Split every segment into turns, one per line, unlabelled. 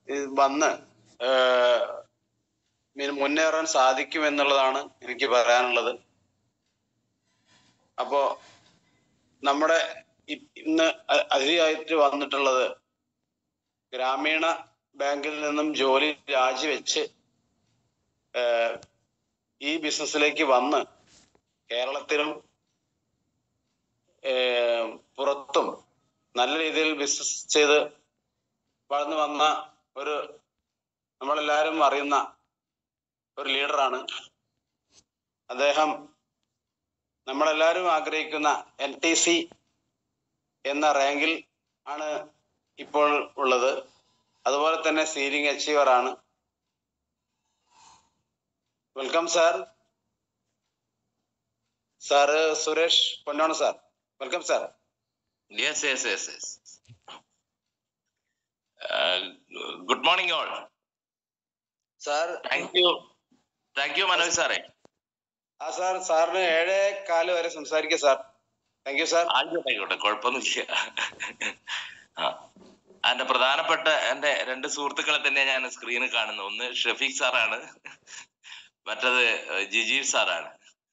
ഇത് വന്ന് ഏഹ്, ഇനി മുന്നേറാൻ സാധിക്കും എന്നുള്ളതാണ് എനിക്ക് പറയാനുള്ളത് അപ്പോ നമ്മുടെ ഇ- ഇന്ന് അ- അതിഥിയായിട്ട് വന്നിട്ടുള്ളത് ഗ്രാമീണ ബാങ്കിൽ നിന്നും ജോലി രാജിവെച്ച് ഏഹ്, ഈ ബിസിനസ്സിലേക്ക് വന്ന് കേരളത്തിലും ഏഹ്, പുറത്തും നല്ല രീതിയിൽ ബിസിനസ് ചെയ്ത് വളർന്നു വന്ന ഒരു നമ്മളെല്ലാവരും അറിയുന്ന ഒരു ലീഡറാണ് അദ്ദേഹം നമ്മളെല്ലാവരും ആഗ്രഹിക്കുന്ന എൻ ടി സി എന്ന റാങ്കിൽ ആണ് ഇപ്പോൾ ഉള്ളത് അതുപോലെ തന്നെ സീലിംഗ് അച്ചീവർ ആണ് വെൽക്കം സാർ സാറ് സുരേഷ് പൊന്നോണ sir welcome sir
Yes, yes, yes, yes. Uh, good morning, all.
Sir
Thank you. Thank you, Manoj സാറേ
ആ സാർ സാറിന് ഏഴേ കാല് വരെ സംസാരിക്കാം സാർ താങ്ക് യു സാർ
ആയിക്കോട്ടെ ആയിക്കോട്ടെ കുഴപ്പമൊന്നുമില്ല ആ എന്റെ പ്രധാനപ്പെട്ട എന്റെ രണ്ട് സുഹൃത്തുക്കളെ തന്നെ ഞാൻ സ്ക്രീനിൽ കാണുന്നു ഒന്ന് ഷഫീഖ് സാറാണ് മറ്റത് ജിജി സാറാണ്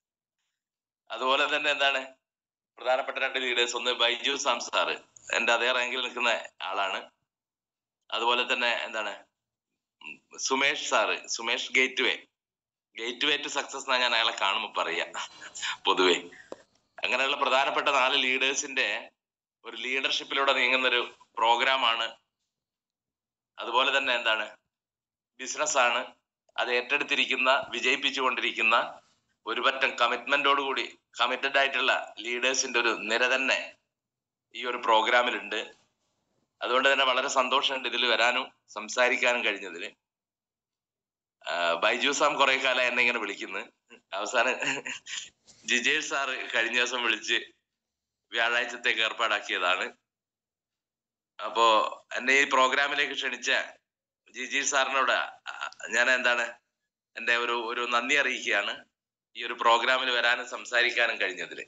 അതുപോലെ തന്നെ എന്താണ് പ്രധാനപ്പെട്ട രണ്ട് ലീഡേഴ്സ് ഒന്ന് ബൈജു സാം സാറ് എന്റെ അതേ റാങ്കിൽ നിൽക്കുന്ന ആളാണ് അതുപോലെ തന്നെ എന്താണ് ഉം, Sumesh sir Sumesh gateway gateway to success എന്നാ ഞാൻ അയാളെ കാണുമ്പോൾ പറയാ പൊതുവെ അങ്ങനെയുള്ള പ്രധാനപ്പെട്ട നാല് ലീഡേഴ്സിന്റെ ഒരു ലീഡർഷിപ്പിലൂടെ നീങ്ങുന്ന ഒരു പ്രോഗ്രാമാണ് അതുപോലെ തന്നെ എന്താണ് ബിസിനസ് ആണ് അത് ഏറ്റെടുത്തിരിക്കുന്ന വിജയിപ്പിച്ചുകൊണ്ടിരിക്കുന്ന ഒരു പറ്റം കമ്മിറ്റ്മെന്റോട് കൂടി കമ്മിറ്റഡ് ആയിട്ടുള്ള ലീഡേഴ്സിന്റെ ഒരു നിര തന്നെ ഈ ഒരു പ്രോഗ്രാമിലുണ്ട് അതുകൊണ്ട് തന്നെ വളരെ സന്തോഷമുണ്ട് ഇതിൽ വരാനും സംസാരിക്കാനും കഴിഞ്ഞതില് ആ, ബൈജു സാം കുറെ കാലം എന്നെ ഇങ്ങനെ വിളിക്കുന്നു അവസാനം ജിജേഷ് സാറ് കഴിഞ്ഞ ദിവസം വിളിച്ച് വ്യാഴാഴ്ചത്തേക്ക് ഏർപ്പാടാക്കിയതാണ് അപ്പോ എന്നെ ഈ പ്രോഗ്രാമിലേക്ക് ക്ഷണിച്ച ജിജി സാറിനോട് ആ, ഞാൻ എന്താണ് എന്റെ ഒരു ഒരു നന്ദി അറിയിക്കുകയാണ് ഈ ഒരു പ്രോഗ്രാമിൽ വരാനും സംസാരിക്കാനും കഴിഞ്ഞതില്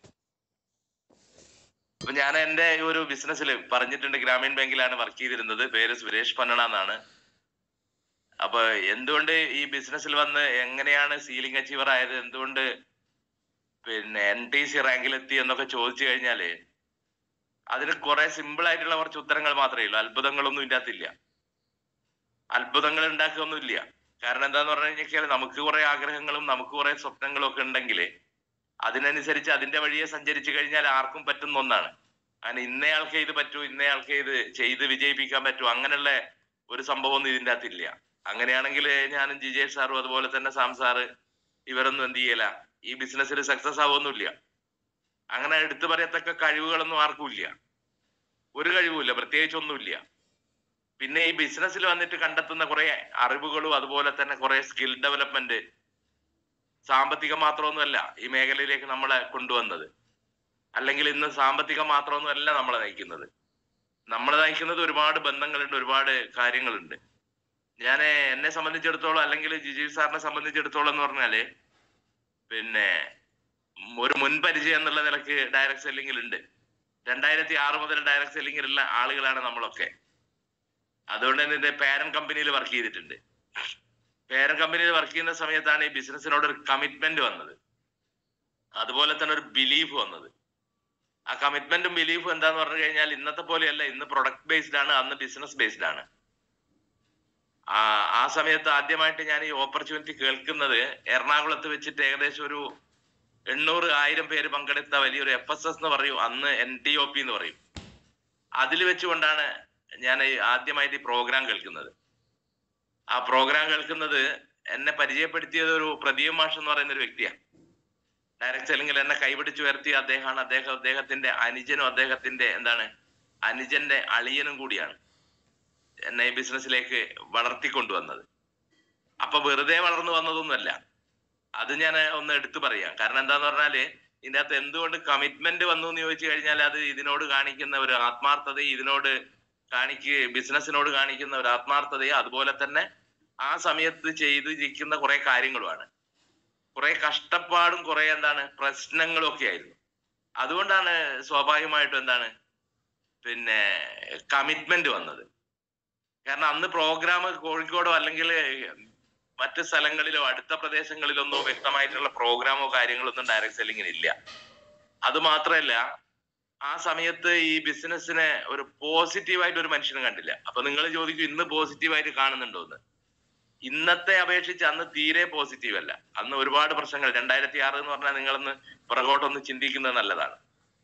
അപ്പൊ ഞാൻ എന്റെ ഈ ഒരു ബിസിനസ്സിൽ പറഞ്ഞിട്ടുണ്ട് ഗ്രാമീൺ ബാങ്കിലാണ് വർക്ക് ചെയ്തിരുന്നത് പേര് സുരേഷ് പന്നണ എന്നാണ് അപ്പൊ എന്തുകൊണ്ട് ഈ ബിസിനസ്സിൽ വന്ന് എങ്ങനെയാണ് സീലിംഗ് അച്ചീവർ ആയത് എന്തുകൊണ്ട് പിന്നെ എൻ ടി സി റാങ്കിലെത്തി എന്നൊക്കെ ചോദിച്ചു കഴിഞ്ഞാല് അതിന് കുറെ സിമ്പിൾ ആയിട്ടുള്ള കുറച്ച് ഉത്തരങ്ങൾ മാത്രമേ ഉള്ളൂ അത്ഭുതങ്ങളൊന്നും ഇതിന്റെ അകത്തില്ല അത്ഭുതങ്ങൾ ഉണ്ടാക്കുകയൊന്നുമില്ല കാരണം എന്താന്ന് പറഞ്ഞു കഴിഞ്ഞാൽ നമുക്ക് കുറെ ആഗ്രഹങ്ങളും നമുക്ക് കുറെ സ്വപ്നങ്ങളും ഒക്കെ ഉണ്ടെങ്കിൽ അതിനനുസരിച്ച് അതിന്റെ വഴിയെ സഞ്ചരിച്ചു കഴിഞ്ഞാൽ ആർക്കും പറ്റുന്ന ഒന്നാണ് അങ്ങനെ ഇന്നയാൾക്ക് ഇത് പറ്റൂ ഇന്നയാൾക്ക് ഇത് ചെയ്ത് വിജയിപ്പിക്കാൻ പറ്റൂ അങ്ങനെയുള്ള ഒരു സംഭവം ഒന്നും ഇതിന്റെ അകത്തില്ല അങ്ങനെയാണെങ്കിൽ ഞാനും ജിജേഷ് സാറും അതുപോലെ തന്നെ സാം സാറ് ഇവരൊന്നും എന്ത് ചെയ്യല ഈ ബിസിനസ്സിൽ സക്സസ് ആവുമൊന്നുമില്ല അങ്ങനെ എടുത്തു പറയത്തക്ക കഴിവുകളൊന്നും ആർക്കും ഇല്ല ഒരു കഴിവുമില്ല പ്രത്യേകിച്ച് ഒന്നുമില്ല പിന്നെ ഈ ബിസിനസ്സിൽ വന്നിട്ട് കണ്ടെത്തുന്ന കുറെ അറിവുകളും അതുപോലെ തന്നെ കുറെ സ്കിൽ ഡെവലപ്മെന്റ് സാമ്പത്തികം മാത്രമൊന്നുമല്ല ഈ മേഖലയിലേക്ക് നമ്മളെ കൊണ്ടുവന്നത് അല്ലെങ്കിൽ ഇന്ന് സാമ്പത്തികം മാത്രമൊന്നുമല്ല നമ്മളെ നയിക്കുന്നത് നമ്മളെ നയിക്കുന്നത് ഒരുപാട് ബന്ധങ്ങളുണ്ട് ഒരുപാട് കാര്യങ്ങളുണ്ട് ഞാൻ എന്നെ സംബന്ധിച്ചിടത്തോളം അല്ലെങ്കിൽ ജിജി സാറിനെ സംബന്ധിച്ചിടത്തോളം എന്ന് പറഞ്ഞാല് പിന്നെ ഒരു മുൻപരിചയം എന്നുള്ള നിലക്ക് ഡയറക്ട് സെല്ലിംഗിൽ ഉണ്ട് രണ്ടായിരത്തി ആറ് മുതൽ ഡയറക്ട് സെല്ലിംഗിലുള്ള ആളുകളാണ് നമ്മളൊക്കെ അതുകൊണ്ട് തന്നെ ഇതിന്റെ പേരന്റ് കമ്പനിയിൽ വർക്ക് ചെയ്തിട്ടുണ്ട് പേരന്റ് കമ്പനിയിൽ വർക്ക് ചെയ്യുന്ന സമയത്താണ് ഈ ബിസിനസ്സിനോട് ഒരു കമ്മിറ്റ്മെന്റ് വന്നത് അതുപോലെ തന്നെ ഒരു ബിലീഫ് വന്നത് ആ കമ്മിറ്റ്മെന്റും ബിലീഫും എന്താന്ന് പറഞ്ഞു കഴിഞ്ഞാൽ ഇന്നത്തെ പോലെയല്ല ഇന്ന് പ്രൊഡക്റ്റ് ബേസ്ഡ് ആണ് അന്ന് ബിസിനസ് ബേസ്ഡ് ആണ് ആ ആ സമയത്ത് ആദ്യമായിട്ട് ഞാൻ ഈ ഓപ്പർച്യൂണിറ്റി കേൾക്കുന്നത് എറണാകുളത്ത് വെച്ചിട്ട് ഏകദേശം ഒരു എണ്ണൂറ് ആയിരം പേര് പങ്കെടുത്ത വലിയൊരു എഫ് എസ് എസ് എന്ന് പറയും അന്ന് എൻ ടി ഒ പി എന്ന് പറയും അതിൽ വെച്ചുകൊണ്ടാണ് ഞാൻ ഈ ആദ്യമായിട്ട് ഈ പ്രോഗ്രാം കേൾക്കുന്നത് ആ പ്രോഗ്രാം കേൾക്കുന്നത് എന്നെ പരിചയപ്പെടുത്തിയത് ഒരു പ്രദീപ് മാഷ് എന്ന് പറയുന്ന ഒരു വ്യക്തിയാണ് ഡയറക്ട് സെല്ലിംഗിൽ എന്നെ കൈപിടിച്ചു ഉയർത്തിയ അദ്ദേഹമാണ് അദ്ദേഹം അദ്ദേഹത്തിന്റെ അനുജനും അദ്ദേഹത്തിന്റെ എന്താണ് അനുജന്റെ അളിയനും കൂടിയാണ് എന്നെ ഈ ബിസിനസ്സിലേക്ക് വളർത്തിക്കൊണ്ടുവന്നത് അപ്പൊ വെറുതെ വളർന്നു വന്നതൊന്നുമല്ല അത് ഞാൻ ഒന്ന് എടുത്തു പറയാം കാരണം എന്താന്ന് പറഞ്ഞാല് ഇതിന്റെ അകത്ത് എന്തുകൊണ്ട് കമ്മിറ്റ്മെന്റ് വന്നു എന്ന് ചോദിച്ചു കഴിഞ്ഞാൽ അത് ഇതിനോട് കാണിക്കുന്ന ഒരു ആത്മാർത്ഥതയും ഇതിനോട് കാണിക്ക് ബിസിനസ്സിനോട് കാണിക്കുന്ന ഒരു ആത്മാർത്ഥതയും അതുപോലെ തന്നെ ആ സമയത്ത് ചെയ്തിരിക്കുന്ന കുറെ കാര്യങ്ങളുമാണ് കുറെ കഷ്ടപ്പാടും കുറെ എന്താണ് പ്രശ്നങ്ങളും ഒക്കെ ആയിരുന്നു അതുകൊണ്ടാണ് സ്വാഭാവികമായിട്ടും എന്താണ് പിന്നെ കമ്മിറ്റ്മെന്റ് വന്നത് കാരണം അന്ന് പ്രോഗ്രാം കോഴിക്കോടോ അല്ലെങ്കിൽ മറ്റ് സ്ഥലങ്ങളിലോ അടുത്ത പ്രദേശങ്ങളിലൊന്നോ വ്യക്തമായിട്ടുള്ള പ്രോഗ്രാമോ കാര്യങ്ങളൊന്നും ഡയറക്ട് സെല്ലിങ്ങിന് ഇല്ല അത് മാത്രമല്ല ആ സമയത്ത് ഈ ബിസിനസ്സിനെ ഒരു പോസിറ്റീവായിട്ട് ഒരു മനുഷ്യനും കണ്ടില്ല അപ്പൊ നിങ്ങൾ ചോദിക്കും ഇന്ന് പോസിറ്റീവായിട്ട് കാണുന്നുണ്ടോ എന്ന് ഇന്നത്തെ അപേക്ഷിച്ച് അന്ന് തീരെ പോസിറ്റീവ് അല്ല അന്ന് ഒരുപാട് പ്രശ്നങ്ങൾ രണ്ടായിരത്തി ആറ് എന്ന് പറഞ്ഞാൽ നിങ്ങളൊന്ന് പുറകോട്ടൊന്ന് ചിന്തിക്കുന്നത് നല്ലതാണ്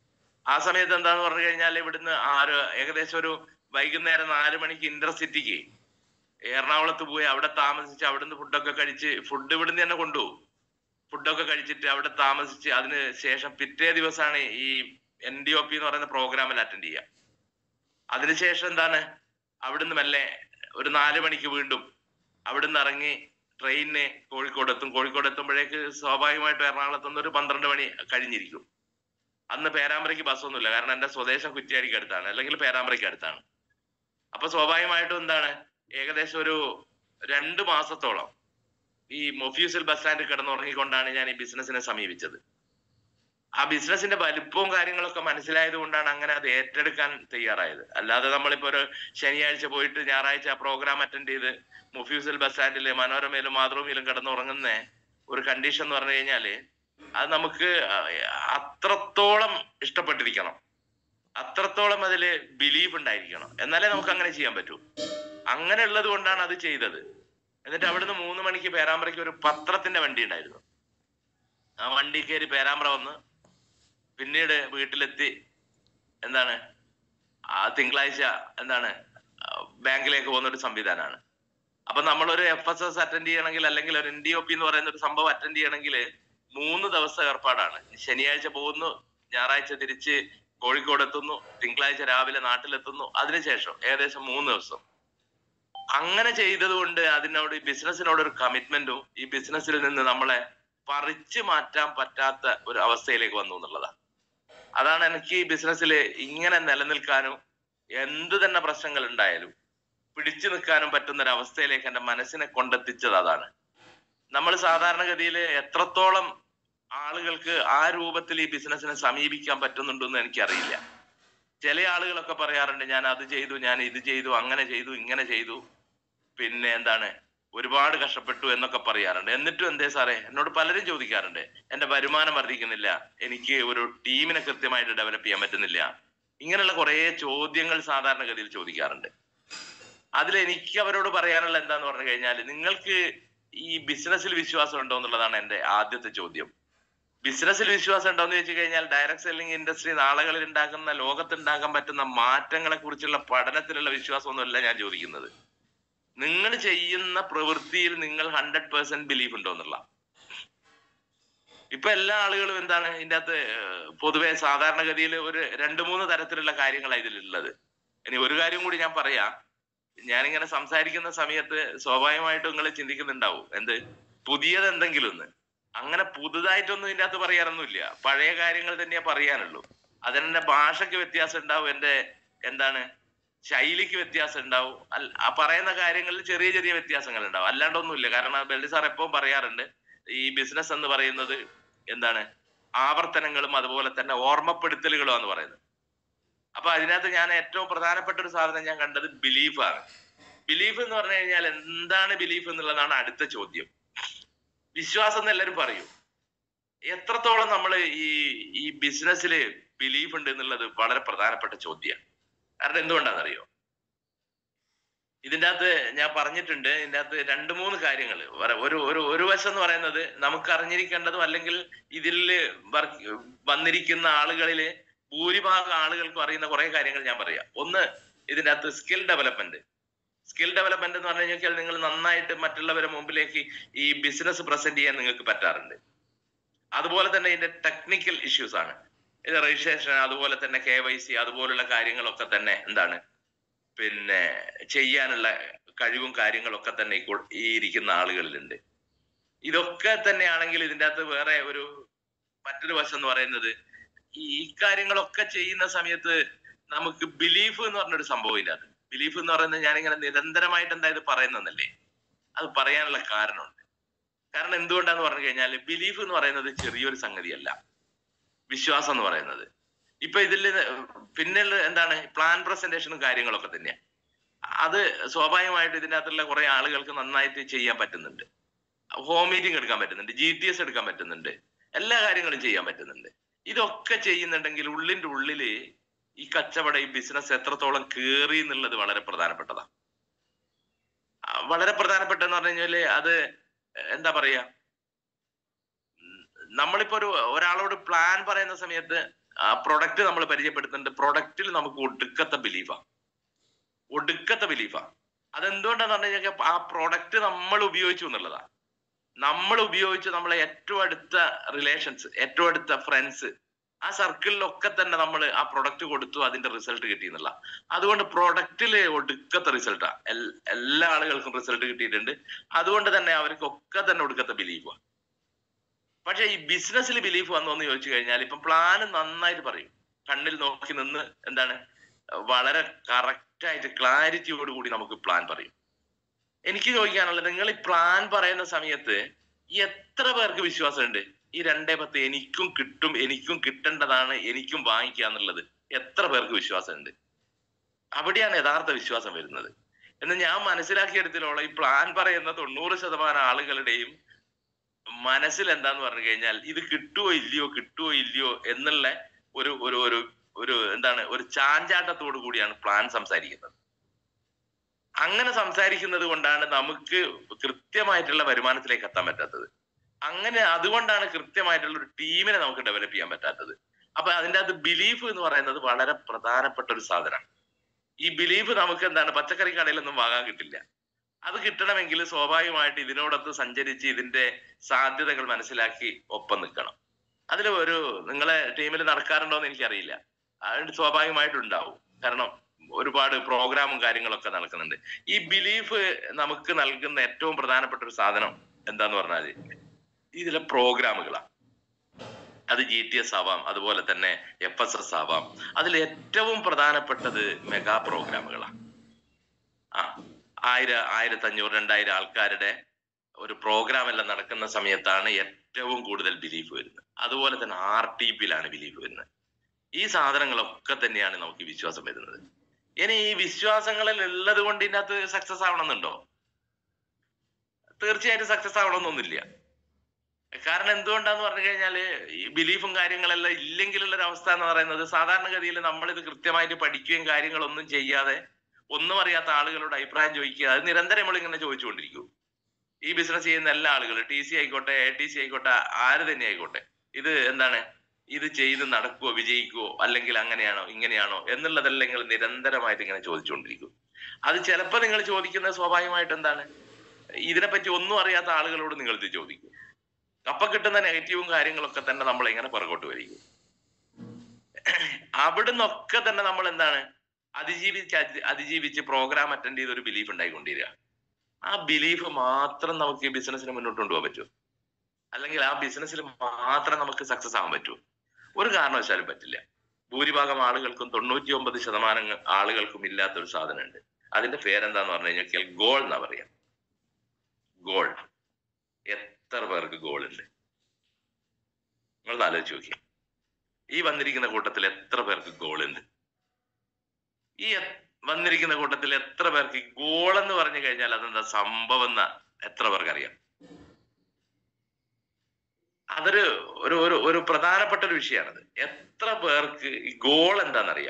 ആ സമയത്ത് എന്താന്ന് പറഞ്ഞു കഴിഞ്ഞാൽ ഇവിടുന്ന് ആറ് ഏകദേശം ഒരു വൈകുന്നേരം നാല് മണിക്ക് ഇന്റർസിറ്റിക്ക് എറണാകുളത്ത് പോയി അവിടെ താമസിച്ച് അവിടുന്ന് ഫുഡൊക്കെ കഴിച്ച് ഫുഡ് ഇവിടുന്ന് തന്നെ കൊണ്ടുപോകും ഫുഡൊക്കെ കഴിച്ചിട്ട് അവിടെ താമസിച്ച് അതിന് ശേഷം പിറ്റേ ദിവസമാണ് ഈ എൻ ഡി ഒ പി എന്ന് പറയുന്ന പ്രോഗ്രാമിൽ അറ്റൻഡ് ചെയ്യുക അതിനുശേഷം എന്താണ് അവിടുന്ന് മെല്ലെ ഒരു നാല് മണിക്ക് വീണ്ടും അവിടുന്ന് ഇറങ്ങി ട്രെയിനിന് കോഴിക്കോട് എത്തും കോഴിക്കോട് എത്തുമ്പോഴേക്ക് സ്വാഭാവികമായിട്ടും എറണാകുളത്ത് നിന്ന് ഒരു പന്ത്രണ്ട് മണി കഴിഞ്ഞിരിക്കും അന്ന് പേരാമ്പ്രയ്ക്ക് ബസ്സൊന്നുമില്ല കാരണം എന്റെ സ്വദേശം കുറ്റ്യാടിക്ക് അടുത്താണ് അല്ലെങ്കിൽ പേരാമ്പ്രയ്ക്ക് അടുത്താണ് അപ്പൊ സ്വാഭാവികമായിട്ടും എന്താണ് ഏകദേശം ഒരു രണ്ട് മാസത്തോളം ഈ മൊഫ്യൂസിൽ ബസ് സ്റ്റാൻഡിൽ കിടന്നുറങ്ങിക്കൊണ്ടാണ് ഞാൻ ഈ ബിസിനസിനെ സമീപിച്ചത് ആ ബിസിനസിന്റെ വലിപ്പവും കാര്യങ്ങളൊക്കെ മനസ്സിലായത് കൊണ്ടാണ് അങ്ങനെ അത് ഏറ്റെടുക്കാൻ തയ്യാറായത് അല്ലാതെ നമ്മളിപ്പോ ഒരു ശനിയാഴ്ച പോയിട്ട് ഞായറാഴ്ച ആ പ്രോഗ്രാം അറ്റൻഡ് ചെയ്ത് മുഫ്യൂസിൽ ബസ് സ്റ്റാൻഡിൽ മനോരമയിലും മാതൃഭൂമിയിലും കിടന്നുറങ്ങുന്ന ഒരു കണ്ടീഷൻ എന്ന് പറഞ്ഞു കഴിഞ്ഞാല് അത് നമുക്ക് അത്രത്തോളം ഇഷ്ടപ്പെട്ടിരിക്കണം അത്രത്തോളം അതില് ബിലീഫ് ഉണ്ടായിരിക്കണം എന്നാലേ നമുക്ക് അങ്ങനെ ചെയ്യാൻ പറ്റൂ അങ്ങനെ ഉള്ളത് കൊണ്ടാണ് അത് ചെയ്തത് എന്നിട്ട് അവിടുന്ന് മൂന്ന് മണിക്ക് പേരാമ്പ്രയ്ക്ക് ഒരു പത്രത്തിന്റെ വണ്ടി ഉണ്ടായിരുന്നു ആ വണ്ടി കയറി പേരാമ്പ്ര വന്ന് പിന്നീട് വീട്ടിലെത്തി എന്താണ് ആ തിങ്കളാഴ്ച എന്താണ് ബാങ്കിലേക്ക് പോകുന്ന ഒരു സംവിധാനമാണ് അപ്പൊ നമ്മളൊരു എഫ് എസ് എസ് അറ്റൻഡ് ചെയ്യണമെങ്കിൽ അല്ലെങ്കിൽ ഒരു എൻ ഡി ഒ പി എന്ന് പറയുന്ന ഒരു സംഭവം അറ്റൻഡ് ചെയ്യണമെങ്കിൽ മൂന്ന് ദിവസം ഏർപ്പാടാണ് ശനിയാഴ്ച പോകുന്നു ഞായറാഴ്ച തിരിച്ച് കോഴിക്കോട് എത്തുന്നു തിങ്കളാഴ്ച രാവിലെ നാട്ടിലെത്തുന്നു അതിനുശേഷം ഏകദേശം മൂന്ന് ദിവസം അങ്ങനെ ചെയ്തത് കൊണ്ട് അതിനോട് ഈ ബിസിനസ്സിനോട് ഒരു കമ്മിറ്റ്മെന്റും ഈ ബിസിനസ്സിൽ നിന്ന് നമ്മളെ പറിച്ചു മാറ്റാൻ പറ്റാത്ത ഒരു അവസ്ഥയിലേക്ക് വന്നു എന്നുള്ളതാണ് അതാണ് എനിക്ക് ഈ ബിസിനസ്സിൽ ഇങ്ങനെ നിലനിൽക്കാനും എന്ത് തന്നെ പ്രശ്നങ്ങൾ ഉണ്ടായാലും പിടിച്ചു നിൽക്കാനും പറ്റുന്ന ഒരു അവസ്ഥയിലേക്ക് എന്റെ മനസ്സിനെ കൊണ്ടെത്തിച്ചത് അതാണ് നമ്മൾ സാധാരണഗതിയിൽ എത്രത്തോളം ആളുകൾക്ക് ആ രൂപത്തിൽ ഈ ബിസിനസ്സിനെ സമീപിക്കാൻ പറ്റുന്നുണ്ടെന്ന് എനിക്കറിയില്ല ചില ആളുകളൊക്കെ പറയാറുണ്ട് ഞാൻ അത് ചെയ്തു ഞാൻ ഇത് ചെയ്തു അങ്ങനെ ചെയ്തു ഇങ്ങനെ ചെയ്തു പിന്നെ എന്താണ് ഒരുപാട് കഷ്ടപ്പെട്ടു എന്നൊക്കെ പറയാറുണ്ട് എന്നിട്ടും എന്തേ സാറേ എന്നോട് പലരും ചോദിക്കാറുണ്ട് എന്റെ വരുമാനം വർദ്ധിക്കുന്നില്ല എനിക്ക് ഒരു ടീമിനെ കൃത്യമായിട്ട് ഡെവലപ്പ് ചെയ്യാൻ പറ്റുന്നില്ല ഇങ്ങനെയുള്ള കുറെ ചോദ്യങ്ങൾ സാധാരണഗതിയിൽ ചോദിക്കാറുണ്ട് അതിൽ എനിക്ക് അവരോട് പറയാനുള്ള എന്താന്ന് പറഞ്ഞു കഴിഞ്ഞാൽ നിങ്ങൾക്ക് ഈ ബിസിനസ്സിൽ വിശ്വാസം ഉണ്ടോ എന്നുള്ളതാണ് എന്റെ ആദ്യത്തെ ചോദ്യം ബിസിനസ്സിൽ വിശ്വാസം ഉണ്ടോ എന്ന് ചോദിച്ചു കഴിഞ്ഞാൽ ഡയറക്ട് സെല്ലിംഗ് ഇൻഡസ്ട്രി നാളുകളിൽ ഉണ്ടാക്കുന്ന ലോകത്ത് ഉണ്ടാക്കാൻ പറ്റുന്ന മാറ്റങ്ങളെ കുറിച്ചുള്ള പഠനത്തിലുള്ള വിശ്വാസമൊന്നുമല്ല ഞാൻ ചോദിക്കുന്നത് നിങ്ങൾ ചെയ്യുന്ന പ്രവൃത്തിയിൽ നിങ്ങൾ ഹൺഡ്രഡ് പേഴ്സെന്റ് ബിലീഫ് ഉണ്ടോ എന്നുള്ള ഇപ്പൊ എല്ലാ ആളുകളും എന്താണ് ഇതിന്റെ അകത്ത് പൊതുവെ സാധാരണഗതിയിൽ ഒരു രണ്ട് മൂന്ന് തരത്തിലുള്ള കാര്യങ്ങളാണ് ഇതിലുള്ളത് ഇനി ഒരു കാര്യം കൂടി ഞാൻ പറയാം ഞാനിങ്ങനെ സംസാരിക്കുന്ന സമയത്ത് സ്വാഭാവികമായിട്ടും നിങ്ങൾ ചിന്തിക്കുന്നുണ്ടാവും എന്ത് പുതിയത് എന്തെങ്കിലും ഒന്ന് അങ്ങനെ പുതുതായിട്ടൊന്നും ഇതിന്റെ അകത്ത് പറയാനൊന്നുമില്ല പഴയ കാര്യങ്ങൾ തന്നെയാ പറയാനുള്ളൂ അതിനെന്റെ ഭാഷയ്ക്ക് വ്യത്യാസം ഉണ്ടാവും എന്റെ എന്താണ് ശൈലിക്ക് വ്യത്യാസം ഉണ്ടാവും ആ പറയുന്ന കാര്യങ്ങളിൽ ചെറിയ ചെറിയ വ്യത്യാസങ്ങൾ ഉണ്ടാവും അല്ലാണ്ടൊന്നുമില്ല കാരണം ബെല്ലി സാർ എപ്പോഴും പറയാറുണ്ട് ഈ ബിസിനസ് എന്ന് പറയുന്നത് എന്താണ് ആവർത്തനങ്ങളും അതുപോലെ തന്നെ ഓർമ്മപ്പെടുത്തലുകളുമാണ് പറയുന്നത് അപ്പൊ അതിനകത്ത് ഞാൻ ഏറ്റവും പ്രധാനപ്പെട്ട ഒരു സാധനം ഞാൻ കണ്ടത് ബിലീഫാണ് ബിലീഫ് എന്ന് പറഞ്ഞു കഴിഞ്ഞാൽ എന്താണ് ബിലീഫ് എന്നുള്ളതാണ് അടുത്ത ചോദ്യം വിശ്വാസം എന്ന് എല്ലാവരും പറയും എത്രത്തോളം നമ്മൾ ഈ ഈ ബിസിനസ്സിൽ ബിലീഫ് ഉണ്ട് എന്നുള്ളത് വളരെ പ്രധാനപ്പെട്ട ചോദ്യമാണ് കാരണം എന്തുകൊണ്ടാണെന്നറിയോ ഇതിൻ്റെ അകത്ത് ഞാൻ പറഞ്ഞിട്ടുണ്ട് ഇതിൻ്റെ അകത്ത് രണ്ട് മൂന്ന് കാര്യങ്ങൾ ഒരു ഒരു ഒരു വശം എന്ന് പറയുന്നത് നമുക്ക് അറിഞ്ഞിരിക്കേണ്ടതും അല്ലെങ്കിൽ ഇതിൽ വർക്ക് വന്നിരിക്കുന്ന ആളുകളില് ഭൂരിഭാഗം ആളുകൾക്കും അറിയുന്ന കുറെ കാര്യങ്ങൾ ഞാൻ പറയാം ഒന്ന് ഇതിൻ്റെ അകത്ത് സ്കിൽ ഡെവലപ്മെന്റ് സ്കിൽ ഡെവലപ്മെന്റ് എന്ന് പറഞ്ഞു കഴിഞ്ഞാൽ നിങ്ങൾ നന്നായിട്ട് മറ്റുള്ളവരുടെ മുമ്പിലേക്ക് ഈ ബിസിനസ് പ്രസന്റ് ചെയ്യാൻ നിങ്ങൾക്ക് പറ്റാറുണ്ട് അതുപോലെ തന്നെ ഇതിന്റെ ടെക്നിക്കൽ ഇഷ്യൂസ് ആണ് ഇത് രജിസ്ട്രേഷൻ അതുപോലെ തന്നെ കെ വൈ സി അതുപോലുള്ള കാര്യങ്ങളൊക്കെ തന്നെ എന്താണ് പിന്നെ ചെയ്യാനുള്ള കഴിവും കാര്യങ്ങളൊക്കെ തന്നെ ഈ ഇരിക്കുന്ന ആളുകളിലുണ്ട് ഇതൊക്കെ തന്നെയാണെങ്കിൽ ഇതിൻ്റെ അകത്ത് വേറെ ഒരു മറ്റൊരു വശം എന്ന് പറയുന്നത് ഈ കാര്യങ്ങളൊക്കെ ചെയ്യുന്ന സമയത്ത് നമുക്ക് ബിലീഫ് എന്ന് പറഞ്ഞൊരു സംഭവം ഇല്ല ബിലീഫ് എന്ന് പറയുന്നത് ഞാനിങ്ങനെ നിരന്തരമായിട്ട് എന്താ ഇത് പറയുന്നതല്ലേ അത് പറയാനുള്ള കാരണമുണ്ട് കാരണം എന്തുകൊണ്ടാന്ന് പറഞ്ഞു കഴിഞ്ഞാൽ ബിലീഫ് എന്ന് പറയുന്നത് ചെറിയൊരു സംഗതിയല്ല വിശ്വാസം എന്ന് പറയുന്നത് ഇപ്പൊ ഇതിൽ പിന്നെ എന്താണ് പ്ലാൻ പ്രസന്റേഷനും കാര്യങ്ങളൊക്കെ തന്നെയാണ് അത് സ്വാഭാവികമായിട്ട് ഇതിൻ്റെ അകത്തുള്ള കുറെ ആളുകൾക്ക് നന്നായിട്ട് ചെയ്യാൻ പറ്റുന്നുണ്ട് ഹോം മീറ്റിംഗ് എടുക്കാൻ പറ്റുന്നുണ്ട് ജി ടി എസ് എടുക്കാൻ പറ്റുന്നുണ്ട് എല്ലാ കാര്യങ്ങളും ചെയ്യാൻ പറ്റുന്നുണ്ട് ഇതൊക്കെ ചെയ്യുന്നുണ്ടെങ്കിൽ ഉള്ളിന്റെ ഉള്ളില് ഈ കച്ചവടം ഈ ബിസിനസ് എത്രത്തോളം കേറി എന്നുള്ളത് വളരെ പ്രധാനപ്പെട്ടതാണ് ആ, വളരെ പ്രധാനപ്പെട്ടെന്ന് പറഞ്ഞു കഴിഞ്ഞാല് അത് എന്താ പറയാ ഉം, നമ്മളിപ്പോ ഒരു ഒരാളോട് പ്ലാൻ പറയുന്ന സമയത്ത് ആ പ്രൊഡക്റ്റ് നമ്മൾ പരിചയപ്പെടുത്തുന്നുണ്ട് പ്രൊഡക്റ്റിൽ നമുക്ക് ഒടുക്കത്തെ ബിലീഫാ ഒടുക്കത്തെ ബിലീഫാ അതെന്തുകൊണ്ടാന്ന് പറഞ്ഞു കഴിഞ്ഞാൽ ആ പ്രൊഡക്റ്റ് നമ്മൾ ഉപയോഗിച്ചു എന്നുള്ളതാ നമ്മൾ ഉപയോഗിച്ച് നമ്മളെ ഏറ്റവും അടുത്ത റിലേഷൻസ് ഏറ്റവും അടുത്ത ഫ്രണ്ട്സ് ആ സർക്കിളിലൊക്കെ തന്നെ നമ്മൾ ആ പ്രൊഡക്റ്റ് കൊടുത്തു അതിന്റെ റിസൾട്ട് കിട്ടി എന്നുള്ള അതുകൊണ്ട് പ്രൊഡക്റ്റില് ഒടുക്കത്തെ റിസൾട്ടാ എല്ലാ ആളുകൾക്കും റിസൾട്ട് കിട്ടിയിട്ടുണ്ട് അതുകൊണ്ട് തന്നെ അവർക്കൊക്കെ തന്നെ ഒടുക്കത്തെ ബിലീഫാണ് പക്ഷെ ഈ ബിസിനസ്സിൽ ബിലീഫ് വന്നോ എന്ന് ചോദിച്ചു കഴിഞ്ഞാൽ ഇപ്പം പ്ലാൻ നന്നായിട്ട് പറയും കണ്ണിൽ നോക്കി നിന്ന് എന്താണ് വളരെ കറക്റ്റ് ആയിട്ട് ക്ലാരിറ്റിയോട് കൂടി നമുക്ക് പ്ലാൻ പറയും എനിക്ക് ചോദിക്കാനുള്ളത് നിങ്ങൾ ഈ പ്ലാൻ പറയുന്ന സമയത്ത് എത്ര പേർക്ക് വിശ്വാസമുണ്ട് ഈ രണ്ടേ പത്ത് എനിക്കും കിട്ടും എനിക്കും കിട്ടേണ്ടതാണ് എനിക്കും വാങ്ങിക്കുക എന്നുള്ളത് എത്ര പേർക്ക് വിശ്വാസമുണ്ട് അവിടെയാണ് യഥാർത്ഥ വിശ്വാസം വരുന്നത് എന്ന് ഞാൻ മനസ്സിലാക്കിയെടുത്തിലുള്ള ഈ പ്ലാൻ പറയുന്ന തൊണ്ണൂറ് ശതമാനം ആളുകളുടെയും മനസ്സിൽ എന്താന്ന് പറഞ്ഞു കഴിഞ്ഞാൽ ഇത് കിട്ടുമോ ഇല്ലയോ കിട്ടുമോ ഇല്ലയോ എന്നുള്ള ഒരു ഒരു ഒരു ഒരു എന്താണ് ഒരു ചാഞ്ചാട്ടത്തോടു കൂടിയാണ് പ്ലാൻ സംസാരിക്കുന്നത് അങ്ങനെ സംസാരിക്കുന്നത് കൊണ്ടാണ് നമുക്ക് കൃത്യമായിട്ടുള്ള വരുമാനത്തിലേക്ക് എത്താൻ പറ്റാത്തത് അങ്ങനെ അതുകൊണ്ടാണ് കൃത്യമായിട്ടുള്ള ഒരു ടീമിനെ നമുക്ക് ഡെവലപ്പ് ചെയ്യാൻ പറ്റാത്തത് അപ്പൊ അതിൻ്റെ അകത്ത് ബിലീഫ് എന്ന് പറയുന്നത് വളരെ പ്രധാനപ്പെട്ട ഒരു സാധനമാണ് ഈ ബിലീഫ് നമുക്ക് എന്താണ് പച്ചക്കറി കടയിലൊന്നും വാങ്ങാൻ കിട്ടില്ല അത് കിട്ടണമെങ്കിൽ സ്വാഭാവികമായിട്ട് ഇതിനോടൊത്ത് സഞ്ചരിച്ച് ഇതിന്റെ സാധ്യതകൾ മനസ്സിലാക്കി ഒപ്പം നിൽക്കണം അതിൽ ഒരു നിങ്ങളെ ടീമിൽ നടക്കാറുണ്ടോ എന്ന് എനിക്കറിയില്ല അത് സ്വാഭാവികമായിട്ടും ഉണ്ടാവും കാരണം ഒരുപാട് പ്രോഗ്രാമും കാര്യങ്ങളൊക്കെ നടക്കുന്നുണ്ട് ഈ ബിലീഫ് നമുക്ക് നൽകുന്ന ഏറ്റവും പ്രധാനപ്പെട്ട ഒരു സാധനം എന്താന്ന് പറഞ്ഞാൽ ഇതിലെ പ്രോഗ്രാമുകളാണ് അത് ജി ടി എസ് ആവാം അതുപോലെ തന്നെ എഫ് എസ് എസ് ആവാം അതിൽ ഏറ്റവും പ്രധാനപ്പെട്ടത് മെഗാ പ്രോഗ്രാമുകളാണ് ആ ആയിരം ആയിരത്തി അഞ്ഞൂറ് രണ്ടായിരം ആൾക്കാരുടെ ഒരു പ്രോഗ്രാം എല്ലാം നടക്കുന്ന സമയത്താണ് ഏറ്റവും കൂടുതൽ ബിലീഫ് വരുന്നത് അതുപോലെ തന്നെ ആർ ടി പിയിലാണ് ബിലീഫ് വരുന്നത് ഈ സാധനങ്ങളൊക്കെ തന്നെയാണ് നമുക്ക് ഈ വിശ്വാസം വരുന്നത് ഇനി ഈ വിശ്വാസങ്ങളിൽ ഉള്ളത് കൊണ്ട് ഇതിനകത്ത് സക്സസ് ആവണമെന്നുണ്ടോ തീർച്ചയായിട്ടും സക്സസ് ആവണമെന്നൊന്നുമില്ല കാരണം എന്തുകൊണ്ടാന്ന് പറഞ്ഞു കഴിഞ്ഞാല് ഈ ബിലീഫും കാര്യങ്ങളെല്ലാം ഇല്ലെങ്കിലുള്ള ഒരു അവസ്ഥ എന്ന് പറയുന്നത് സാധാരണഗതിയിൽ നമ്മളിത് കൃത്യമായിട്ട് പഠിക്കുകയും കാര്യങ്ങളൊന്നും ചെയ്യാതെ ഒന്നും അറിയാത്ത ആളുകളോട് അഭിപ്രായം ചോദിക്കുക അത് നിരന്തരം നമ്മൾ ഇങ്ങനെ ചോദിച്ചുകൊണ്ടിരിക്കും ഈ ബിസിനസ് ചെയ്യുന്ന എല്ലാ ആളുകളും ടി സി ആയിക്കോട്ടെ എ ടി സി ആയിക്കോട്ടെ ആര് തന്നെ ആയിക്കോട്ടെ ഇത് എന്താണ് ഇത് ചെയ്ത് നടക്കുവോ വിജയിക്കുവോ അല്ലെങ്കിൽ അങ്ങനെയാണോ ഇങ്ങനെയാണോ എന്നുള്ളതെല്ലാം നിങ്ങൾ നിരന്തരമായിട്ട് ഇങ്ങനെ ചോദിച്ചുകൊണ്ടിരിക്കും അത് ചിലപ്പോൾ നിങ്ങൾ ചോദിക്കുന്നത് സ്വാഭാവികമായിട്ട് എന്താണ് ഇതിനെപ്പറ്റി ഒന്നും അറിയാത്ത ആളുകളോട് നിങ്ങൾ ഇത് ചോദിക്കും അപ്പൊ കിട്ടുന്ന നെഗറ്റീവും കാര്യങ്ങളൊക്കെ തന്നെ നമ്മൾ എങ്ങനെ പുറകോട്ട് വരിക്കും അവിടുന്നൊക്കെ തന്നെ നമ്മൾ എന്താണ് അതിജീവിച്ച് അതി- അതിജീവിച്ച് പ്രോഗ്രാം അറ്റൻഡ് ചെയ്ത് ഒരു ബിലീഫ് ഉണ്ടായിക്കൊണ്ടിരിക്കുക ആ ബിലീഫ് മാത്രം നമുക്ക് ഈ ബിസിനസ്സിന് മുന്നോട്ട് കൊണ്ടുപോകാൻ പറ്റുമോ അല്ലെങ്കിൽ ആ ബിസിനസ്സിൽ മാത്രം നമുക്ക് സക്സസ് ആവാൻ പറ്റുമോ ഒരു കാരണവശാലും പറ്റില്ല ഭൂരിഭാഗം ആളുകൾക്കും തൊണ്ണൂറ്റി ഒമ്പത് ശതമാനം ആളുകൾക്കും ഇല്ലാത്ത ഒരു സാധനമുണ്ട് അതിന്റെ പേരെന്താന്ന് പറഞ്ഞു കഴിഞ്ഞാൽ ഗോൾ എന്നാ പറയാ ഗോൾ എത്ര പേർക്ക് ഗോൾ ഉണ്ട് നിങ്ങൾ ആലോചിച്ച് നോക്കി ഈ വന്നിരിക്കുന്ന കൂട്ടത്തിൽ എത്ര പേർക്ക് ഗോൾ ഉണ്ട് ഈ എ- വന്നിരിക്കുന്ന കൂട്ടത്തിൽ എത്ര പേർക്ക് ഗോൾ എന്ന് പറഞ്ഞു കഴിഞ്ഞാൽ അതെന്താ സംഭവം എന്ന എത്ര പേർക്ക് അറിയാം അതൊരു ഒരു ഒരു ഒരു പ്രധാനപ്പെട്ട ഒരു വിഷയമാണത് എത്ര പേർക്ക് ഈ ഗോൾ എന്താണെന്നറിയാം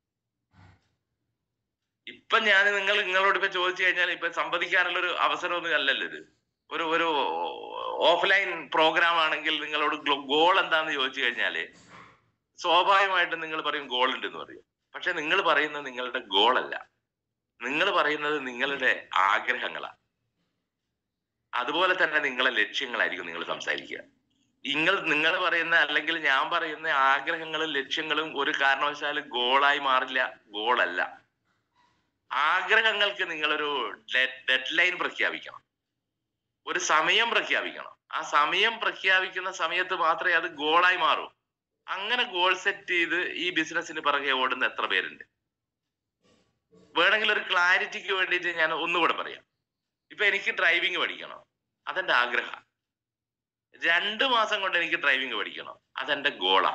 ഇപ്പൊ ഞാൻ നിങ്ങൾ നിങ്ങളോട് ഇപ്പൊ ചോദിച്ചു കഴിഞ്ഞാൽ ഇപ്പൊ സംവദിക്കാനുള്ള ഒരു അവസരമൊന്നും അല്ലല്ലോ ഇത് ഒരു ഒരു ഓഫ്ലൈൻ പ്രോഗ്രാം ആണെങ്കിൽ നിങ്ങളോട് ഗോൾ എന്താന്ന് ചോദിച്ചു കഴിഞ്ഞാല് സ്വാഭാവികമായിട്ടും നിങ്ങൾ പറയും ഗോൾ ഉണ്ട് എന്ന് പറയും പക്ഷെ നിങ്ങൾ പറയുന്നത് നിങ്ങളുടെ ഗോൾ അല്ല നിങ്ങൾ പറയുന്നത് നിങ്ങളുടെ ആഗ്രഹങ്ങളാ അതുപോലെ തന്നെ നിങ്ങളെ ലക്ഷ്യങ്ങളായിരിക്കും നിങ്ങൾ സംസാരിക്കുക നിങ്ങൾ നിങ്ങൾ പറയുന്ന അല്ലെങ്കിൽ ഞാൻ പറയുന്ന ആഗ്രഹങ്ങളും ലക്ഷ്യങ്ങളും ഒരു കാരണവശാലും ഗോളായി മാറില്ല ഗോളല്ല ആഗ്രഹങ്ങൾക്ക് നിങ്ങളൊരു ഡെഡ് ലൈൻ പ്രഖ്യാപിക്കണം ഒരു സമയം പ്രഖ്യാപിക്കണം ആ സമയം പ്രഖ്യാപിക്കുന്ന സമയത്ത് മാത്രമേ അത് ഗോളായി മാറൂ അങ്ങനെ ഗോൾ സെറ്റ് ചെയ്ത് ഈ ബിസിനസ്സിന് പിറകെ ഓടുന്ന എത്ര പേരുണ്ട് വേണമെങ്കിൽ ഒരു ക്ലാരിറ്റിക്ക് വേണ്ടിയിട്ട് ഞാൻ ഒന്നുകൂടെ പറയാം ഇപ്പൊ എനിക്ക് ഡ്രൈവിംഗ് പഠിക്കണം അതെന്റെ ആഗ്രഹം രണ്ടു മാസം കൊണ്ട് എനിക്ക് ഡ്രൈവിംഗ് പഠിക്കണം അതെന്റെ ഗോളാ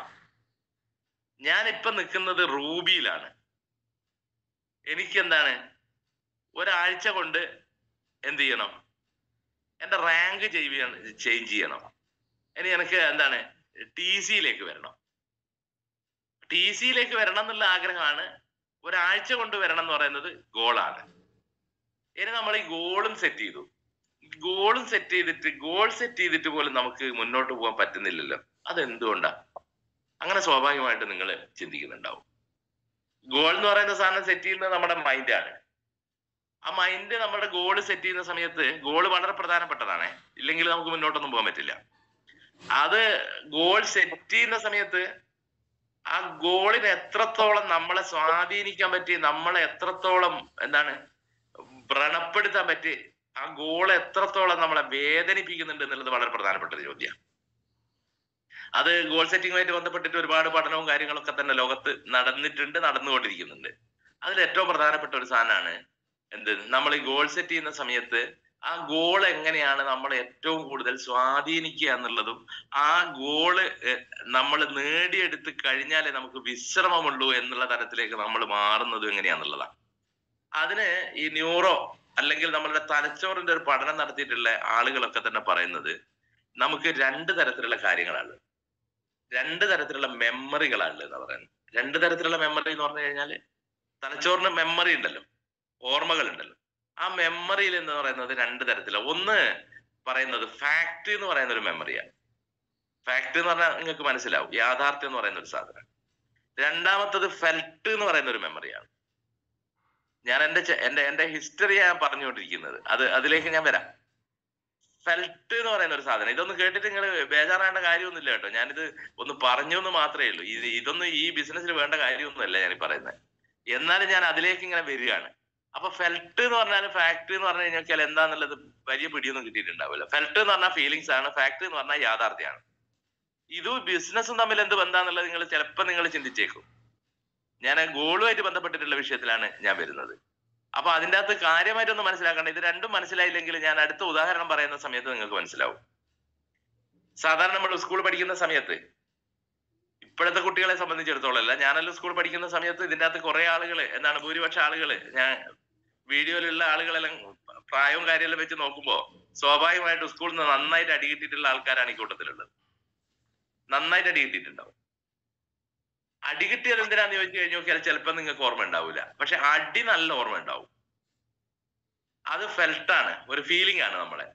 ഞാൻ ഇപ്പൊ നിൽക്കുന്നത് റൂബിയിലാണ് എനിക്ക് എന്താണ് ഒരാഴ്ച കൊണ്ട് എന്ത് ചെയ്യണം എന്റെ റാങ്ക് ചേഞ്ച് ചെയ്യണം ഇനി എനിക്ക് എന്താണ് ടി സിയിലേക്ക് വരണം ടി സിയിലേക്ക് വരണം എന്നുള്ള ആഗ്രഹമാണ് ഒരാഴ്ച കൊണ്ട് വരണം എന്ന് പറയുന്നത് ഗോളാണ് ഇനി നമ്മൾ ഈ ഗോളും സെറ്റ് ചെയ്തു ഗോളും സെറ്റ് ചെയ്തിട്ട് ഗോൾ സെറ്റ് ചെയ്തിട്ട് പോലും നമുക്ക് മുന്നോട്ട് പോകാൻ പറ്റുന്നില്ലല്ലോ അതെന്തുകൊണ്ടാ അങ്ങനെ സ്വാഭാവികമായിട്ട് നിങ്ങൾ ചിന്തിക്കുന്നുണ്ടാവും ഗോൾ എന്ന് പറയുന്ന സാധനം സെറ്റ് ചെയ്യുന്നത് നമ്മുടെ മൈൻഡാണ് ആ മൈൻഡ് നമ്മുടെ ഗോൾ സെറ്റ് ചെയ്യുന്ന സമയത്ത് ഗോൾ വളരെ പ്രധാനപ്പെട്ടതാണ് ഇല്ലെങ്കിൽ നമുക്ക് മുന്നോട്ടൊന്നും പോകാൻ പറ്റില്ല അത് ഗോൾ സെറ്റ് ചെയ്യുന്ന സമയത്ത് ആ ഗോളിന് എത്രത്തോളം നമ്മളെ സ്വാധീനിക്കാൻ പറ്റി നമ്മളെ എത്രത്തോളം എന്താണ് വ്രണപ്പെടുത്താൻ പറ്റി ആ ഗോൾ എത്രത്തോളം നമ്മളെ വേദനിപ്പിക്കുന്നുണ്ട് എന്നുള്ളത് വളരെ പ്രധാനപ്പെട്ട ഒരു ചോദ്യമാണ് അത് ഗോൾ സെറ്റിങ്ങുമായിട്ട് ബന്ധപ്പെട്ടിട്ട് ഒരുപാട് പഠനവും കാര്യങ്ങളൊക്കെ തന്നെ ലോകത്ത് നടന്നിട്ടുണ്ട് നടന്നുകൊണ്ടിരിക്കുന്നുണ്ട് അതിൽ ഏറ്റവും പ്രധാനപ്പെട്ട ഒരു സാധനമാണ് എന്ത് നമ്മൾ ഈ ഗോൾ സെറ്റ് ചെയ്യുന്ന സമയത്ത് ആ ഗോൾ എങ്ങനെയാണ് നമ്മൾ ഏറ്റവും കൂടുതൽ സ്വാധീനിക്കുക എന്നുള്ളതും ആ ഗോള് നമ്മൾ നേടിയെടുത്ത് കഴിഞ്ഞാലേ നമുക്ക് വിശ്രമമുള്ളൂ എന്നുള്ള തരത്തിലേക്ക് നമ്മൾ മാറുന്നതും എങ്ങനെയാന്നുള്ളതാണ് അതിന് ഈ ന്യൂറോ അല്ലെങ്കിൽ നമ്മളുടെ തലച്ചോറിന്റെ ഒരു പഠനം നടത്തിയിട്ടുള്ള ആളുകളൊക്കെ തന്നെ പറയുന്നത് നമുക്ക് രണ്ട് തരത്തിലുള്ള കാര്യങ്ങളാണ് രണ്ട് തരത്തിലുള്ള മെമ്മറികളാണ് എന്ന് പറയുന്നത് രണ്ട് തരത്തിലുള്ള മെമ്മറി എന്ന് പറഞ്ഞു കഴിഞ്ഞാല് തലച്ചോറിന് മെമ്മറി ഉണ്ടല്ലോ ഓർമ്മകൾ ഉണ്ടല്ലോ ആ മെമ്മറിയിൽ എന്ന് പറയുന്നത് രണ്ട് തരത്തിലാണ് ഒന്ന് പറയുന്നത് ഫാക്ട് എന്ന് പറയുന്ന ഒരു മെമ്മറിയാണ് ഫാക്ട് എന്ന് പറഞ്ഞാൽ നിങ്ങൾക്ക് മനസ്സിലാവും യാഥാർത്ഥ്യം എന്ന് പറയുന്ന ഒരു സാധനം രണ്ടാമത്തത് ഫെൽട്ട് എന്ന് പറയുന്ന ഒരു മെമ്മറിയാണ് ഞാൻ എന്റെ ചെ- എന്റെ എന്റെ ഹിസ്റ്ററി ഞാൻ പറഞ്ഞുകൊണ്ടിരിക്കുന്നത് അത് അതിലേക്ക് ഞാൻ വരാം ഫെൽട്ട് എന്ന് പറയുന്ന ഒരു സാധനം ഇതൊന്നും കേട്ടിട്ട് നിങ്ങൾ ബേജാറാവേണ്ട കാര്യമൊന്നുമില്ല കേട്ടോ ഞാനിത് ഒന്ന് പറഞ്ഞു എന്ന് മാത്രമേ ഉള്ളൂ ഇത് ഇതൊന്നും ഈ ബിസിനസ്സിൽ വേണ്ട കാര്യമൊന്നുമല്ല ഞാൻ പറയുന്നത് എന്നാലും ഞാൻ അതിലേക്ക് ഇങ്ങനെ വരികയാണ് അപ്പൊ ഫെൽട്ട് എന്ന് പറഞ്ഞാൽ ഫാക്ട് എന്ന് പറഞ്ഞു കഴിഞ്ഞാൽ എന്താന്നുള്ളത് വലിയ പിടിയൊന്നും കിട്ടിയിട്ടുണ്ടാവില്ല ഫെൽട്ട് എന്ന് പറഞ്ഞാൽ ഫീലിങ്സ് ആണ് ഫാക്ട് എന്ന് പറഞ്ഞാൽ യാഥാർത്ഥ്യമാണ് ഇതും ബിസിനസ്സും തമ്മിൽ എന്ത് ബന്ധാന്നുള്ളത് നിങ്ങൾ ചിലപ്പോൾ നിങ്ങൾ ചിന്തിച്ചേക്കും ഞാൻ ഗോളുമായിട്ട് ബന്ധപ്പെട്ടിട്ടുള്ള വിഷയത്തിലാണ് ഞാൻ വരുന്നത് അപ്പൊ അതിൻ്റെ അകത്ത് കാര്യമായിട്ടൊന്ന് മനസ്സിലാക്കണ്ട ഇത് രണ്ടും മനസ്സിലായില്ലെങ്കിൽ ഞാൻ അടുത്ത ഉദാഹരണം പറയുന്ന സമയത്ത് നിങ്ങൾക്ക് മനസ്സിലാവും സാധാരണ നമ്മൾ സ്കൂൾ പഠിക്കുന്ന സമയത്ത് ഇപ്പോഴത്തെ കുട്ടികളെ സംബന്ധിച്ചിടത്തോളം അല്ല ഞാനെല്ലാം സ്കൂൾ പഠിക്കുന്ന സമയത്ത് ഇതിൻ്റെ അകത്ത് കുറെ ആളുകൾ എന്താണ് ഭൂരിപക്ഷ ആളുകൾ ഞാൻ വീഡിയോയിലുള്ള ആളുകളെല്ലാം പ്രായവും കാര്യമെല്ലാം വെച്ച് നോക്കുമ്പോൾ സ്വാഭാവികമായിട്ടും സ്കൂളിൽ നിന്ന് നന്നായിട്ട് അടി കിട്ടിയിട്ടുള്ള ആൾക്കാരാണ് ഈ കൂട്ടത്തിലുള്ളത് നന്നായിട്ട് അടി കിട്ടിയിട്ടുണ്ടാവും അടി കിട്ടിയത് എന്തിനാന്ന് ചോദിച്ചു കഴിഞ്ഞു നോക്കിയാൽ ചിലപ്പോൾ നിങ്ങൾക്ക് ഓർമ്മ ഉണ്ടാവില്ല പക്ഷെ അടി നല്ല ഓർമ്മ ഉണ്ടാവും അത് ഫെൽട്ടാണ് ഒരു ഫീലിംഗ് ആണ് നമ്മളെ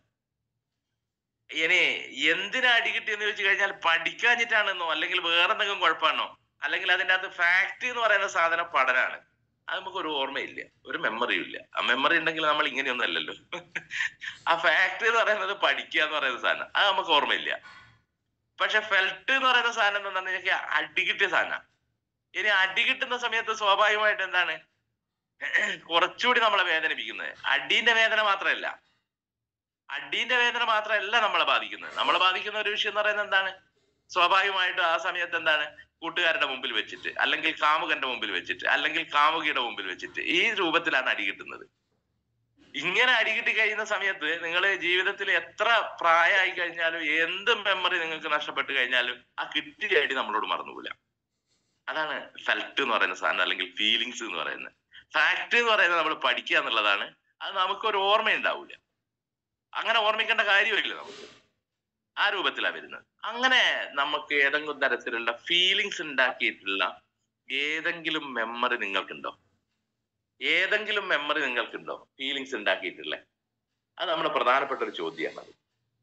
ഇനി എന്തിനാ അടി കിട്ടിയെന്ന് ചോദിച്ചു കഴിഞ്ഞാൽ പഠിക്കാഞ്ഞിട്ടാണെന്നോ അല്ലെങ്കിൽ വേറെ എന്തെങ്കിലും കുഴപ്പമാണോ അല്ലെങ്കിൽ അതിൻ്റെ അകത്ത് ഫാക്ട് എന്ന് പറയുന്ന സാധനം പഠനമാണ് അത് നമുക്ക് ഒരു ഓർമ്മയില്ല ഒരു മെമ്മറിയും ഇല്ല ആ മെമ്മറി ഉണ്ടെങ്കിൽ നമ്മൾ ഇങ്ങനെയൊന്നും അല്ലല്ലോ ആ ഫാക്ട് എന്ന് പറയുന്നത് പഠിക്കുക എന്ന് പറയുന്ന സാധനം അത് നമുക്ക് ഓർമ്മയില്ല പക്ഷെ ഫെൽട്ട് എന്ന് പറയുന്ന സാധനം എന്താണെന്ന് വെച്ചാൽ അടി കിട്ടിയ സാധനം ഇനി അടി കിട്ടുന്ന സമയത്ത് സ്വാഭാവികമായിട്ട് എന്താണ് കുറച്ചുകൂടി നമ്മളെ വേദനിപ്പിക്കുന്നത് അടീന്റെ വേദന മാത്രമല്ല അടീന്റെ വേദന മാത്രമല്ല നമ്മളെ ബാധിക്കുന്നത് നമ്മളെ ബാധിക്കുന്ന ഒരു വിഷയം എന്ന് പറയുന്നത് എന്താണ് സ്വാഭാവികമായിട്ടും ആ സമയത്ത് എന്താണ് കൂട്ടുകാരുടെ മുമ്പിൽ വെച്ചിട്ട് അല്ലെങ്കിൽ കാമുകന്റെ മുമ്പിൽ വെച്ചിട്ട് അല്ലെങ്കിൽ കാമുകിയുടെ മുമ്പിൽ വെച്ചിട്ട് ഈ രൂപത്തിലാണ് അടി കിട്ടുന്നത് ഇങ്ങനെ അടി കിട്ടി കഴിയുന്ന സമയത്ത് നിങ്ങൾ ജീവിതത്തിൽ എത്ര പ്രായമായി കഴിഞ്ഞാലും എന്ത് മെമ്മറി നിങ്ങൾക്ക് നഷ്ടപ്പെട്ട് കഴിഞ്ഞാലും ആ കിട്ടിയ അടി നമ്മളോട് മറന്നുപോല അതാണ് ഫെൽറ്റ് എന്ന് പറയുന്ന സാധനം അല്ലെങ്കിൽ ഫീലിങ്സ് എന്ന് പറയുന്നത് ഫാക്ട് എന്ന് പറയുന്നത് നമ്മൾ പഠിക്കുക എന്നുള്ളതാണ് അത് നമുക്കൊരു ഓർമ്മ ഉണ്ടാവില്ല അങ്ങനെ ഓർമ്മിക്കേണ്ട കാര്യമില്ല നമുക്ക് ആ രൂപത്തിലാണ് വരുന്നത് അങ്ങനെ നമുക്ക് ഏതെങ്കിലും തരത്തിലുള്ള ഫീലിങ്സ് ഉണ്ടാക്കിയിട്ടുള്ള ഏതെങ്കിലും മെമ്മറി നിങ്ങൾക്കുണ്ടോ ഏതെങ്കിലും മെമ്മറി നിങ്ങൾക്കുണ്ടോ ഫീലിങ്സ് ഉണ്ടാക്കിയിട്ടുള്ള അത് നമ്മുടെ പ്രധാനപ്പെട്ട ഒരു ചോദ്യമാണ്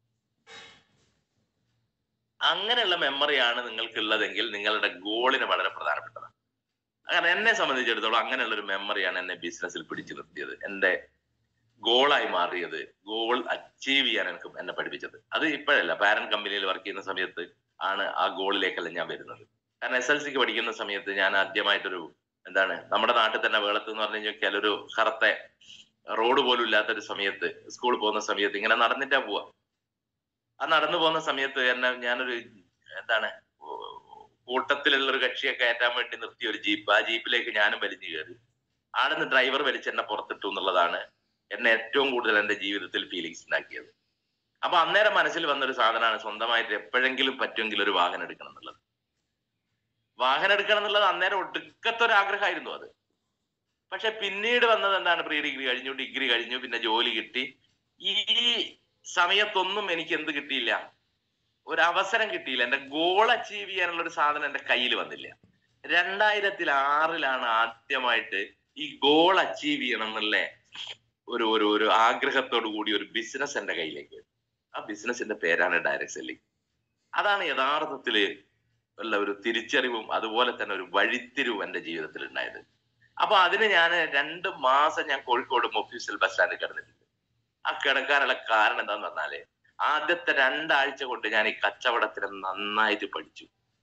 അങ്ങനെയുള്ള മെമ്മറിയാണ് നിങ്ങൾക്കുള്ളതെങ്കിൽ നിങ്ങളുടെ ഗോളിന് വളരെ പ്രധാനപ്പെട്ടതാണ് അങ്ങനെ എന്നെ സംബന്ധിച്ചിടത്തോളം അങ്ങനെയുള്ള ഒരു മെമ്മറിയാണ് എന്നെ ബിസിനസ്സിൽ പിടിച്ചു നിർത്തിയത് എന്റെ ഗോളായി മാറിയത് ഗോൾ അച്ചീവ് ചെയ്യാൻ എനിക്ക് എന്നെ പഠിപ്പിച്ചത് അത് ഇപ്പോഴല്ല പാരന്റ് കമ്പനിയിൽ വർക്ക് ചെയ്യുന്ന സമയത്ത് ആണ് ആ ഗോളിലേക്കല്ല ഞാൻ വരുന്നത് കാരണം എസ് എൽ സിക്ക് പഠിക്കുന്ന സമയത്ത് ഞാൻ ആദ്യമായിട്ടൊരു എന്താണ് നമ്മുടെ നാട്ടിൽ തന്നെ വേളത്ത് എന്ന് പറഞ്ഞു കഴിഞ്ഞാൽ ഒരു കറുത്ത റോഡ് പോലും ഇല്ലാത്തൊരു സമയത്ത് സ്കൂളിൽ പോകുന്ന സമയത്ത് ഇങ്ങനെ നടന്നിട്ടാ പോവാ ആ നടന്നു പോകുന്ന സമയത്ത് എന്നെ ഞാനൊരു എന്താണ് കൂട്ടത്തിലുള്ള ഒരു കക്ഷിയെ കയറ്റാൻ വേണ്ടി നിർത്തിയ ഒരു ജീപ്പ് ആ ജീപ്പിലേക്ക് ഞാനും വലിഞ്ഞു കയറി ആടുന്ന് ഡ്രൈവർ വലിച്ച് എന്നെ പുറത്തിട്ടു എന്നുള്ളതാണ് എന്നെ ഏറ്റവും കൂടുതൽ എന്റെ ജീവിതത്തിൽ ഫീലിങ്സ് ഉണ്ടാക്കിയത് അപ്പൊ അന്നേരം മനസ്സിൽ വന്നൊരു സാധനമാണ് സ്വന്തമായിട്ട് എപ്പോഴെങ്കിലും പറ്റുമെങ്കിൽ ഒരു വാഹനം എടുക്കണം എന്നുള്ളത് വാഹനം എടുക്കണം എന്നുള്ളത് അന്നേരം ഒടുക്കത്തെ ഒരു ആഗ്രഹമായിരുന്നു അത് പക്ഷെ പിന്നീട് വന്നത് എന്താണ് പ്രീ ഡിഗ്രി കഴിഞ്ഞു ഡിഗ്രി കഴിഞ്ഞു പിന്നെ ജോലി കിട്ടി ഈ സമയത്തൊന്നും എനിക്ക് എന്ത് കിട്ടിയില്ല ഒരു അവസരം കിട്ടിയില്ല എന്റെ ഗോൾ അച്ചീവ് ചെയ്യാനുള്ള ഒരു സാധനം എന്റെ കയ്യിൽ വന്നില്ല രണ്ടായിരത്തിൽ ആറിലാണ് ആദ്യമായിട്ട് ഈ ഗോൾ അച്ചീവ് ചെയ്യണം എന്നുള്ള ഒരു ഒരു ഒരു ആഗ്രഹത്തോടു കൂടി ഒരു ബിസിനസ് എന്റെ കയ്യിലേക്ക് വരും ആ ബിസിനസിന്റെ പേരാണ് ഡയറക്ട് സെല്ലിംഗ് അതാണ് യഥാർത്ഥത്തില് ഉള്ള ഒരു തിരിച്ചറിവും അതുപോലെ തന്നെ ഒരു വഴിത്തിരിവും എന്റെ ജീവിതത്തിൽ ഉണ്ടായത് അപ്പൊ അതിന് ഞാൻ രണ്ട് മാസം ഞാൻ കോഴിക്കോട് ഒഫീഷ്യൽ ബസ് സ്റ്റാൻഡിൽ കിടന്നിട്ടുണ്ട് ആ കിടക്കാനുള്ള കാരണം എന്താന്ന് പറഞ്ഞാല് ആദ്യത്തെ രണ്ടാഴ്ച കൊണ്ട് ഞാൻ ഈ കച്ചവടത്തിന് നന്നായിട്ട് പഠിച്ചു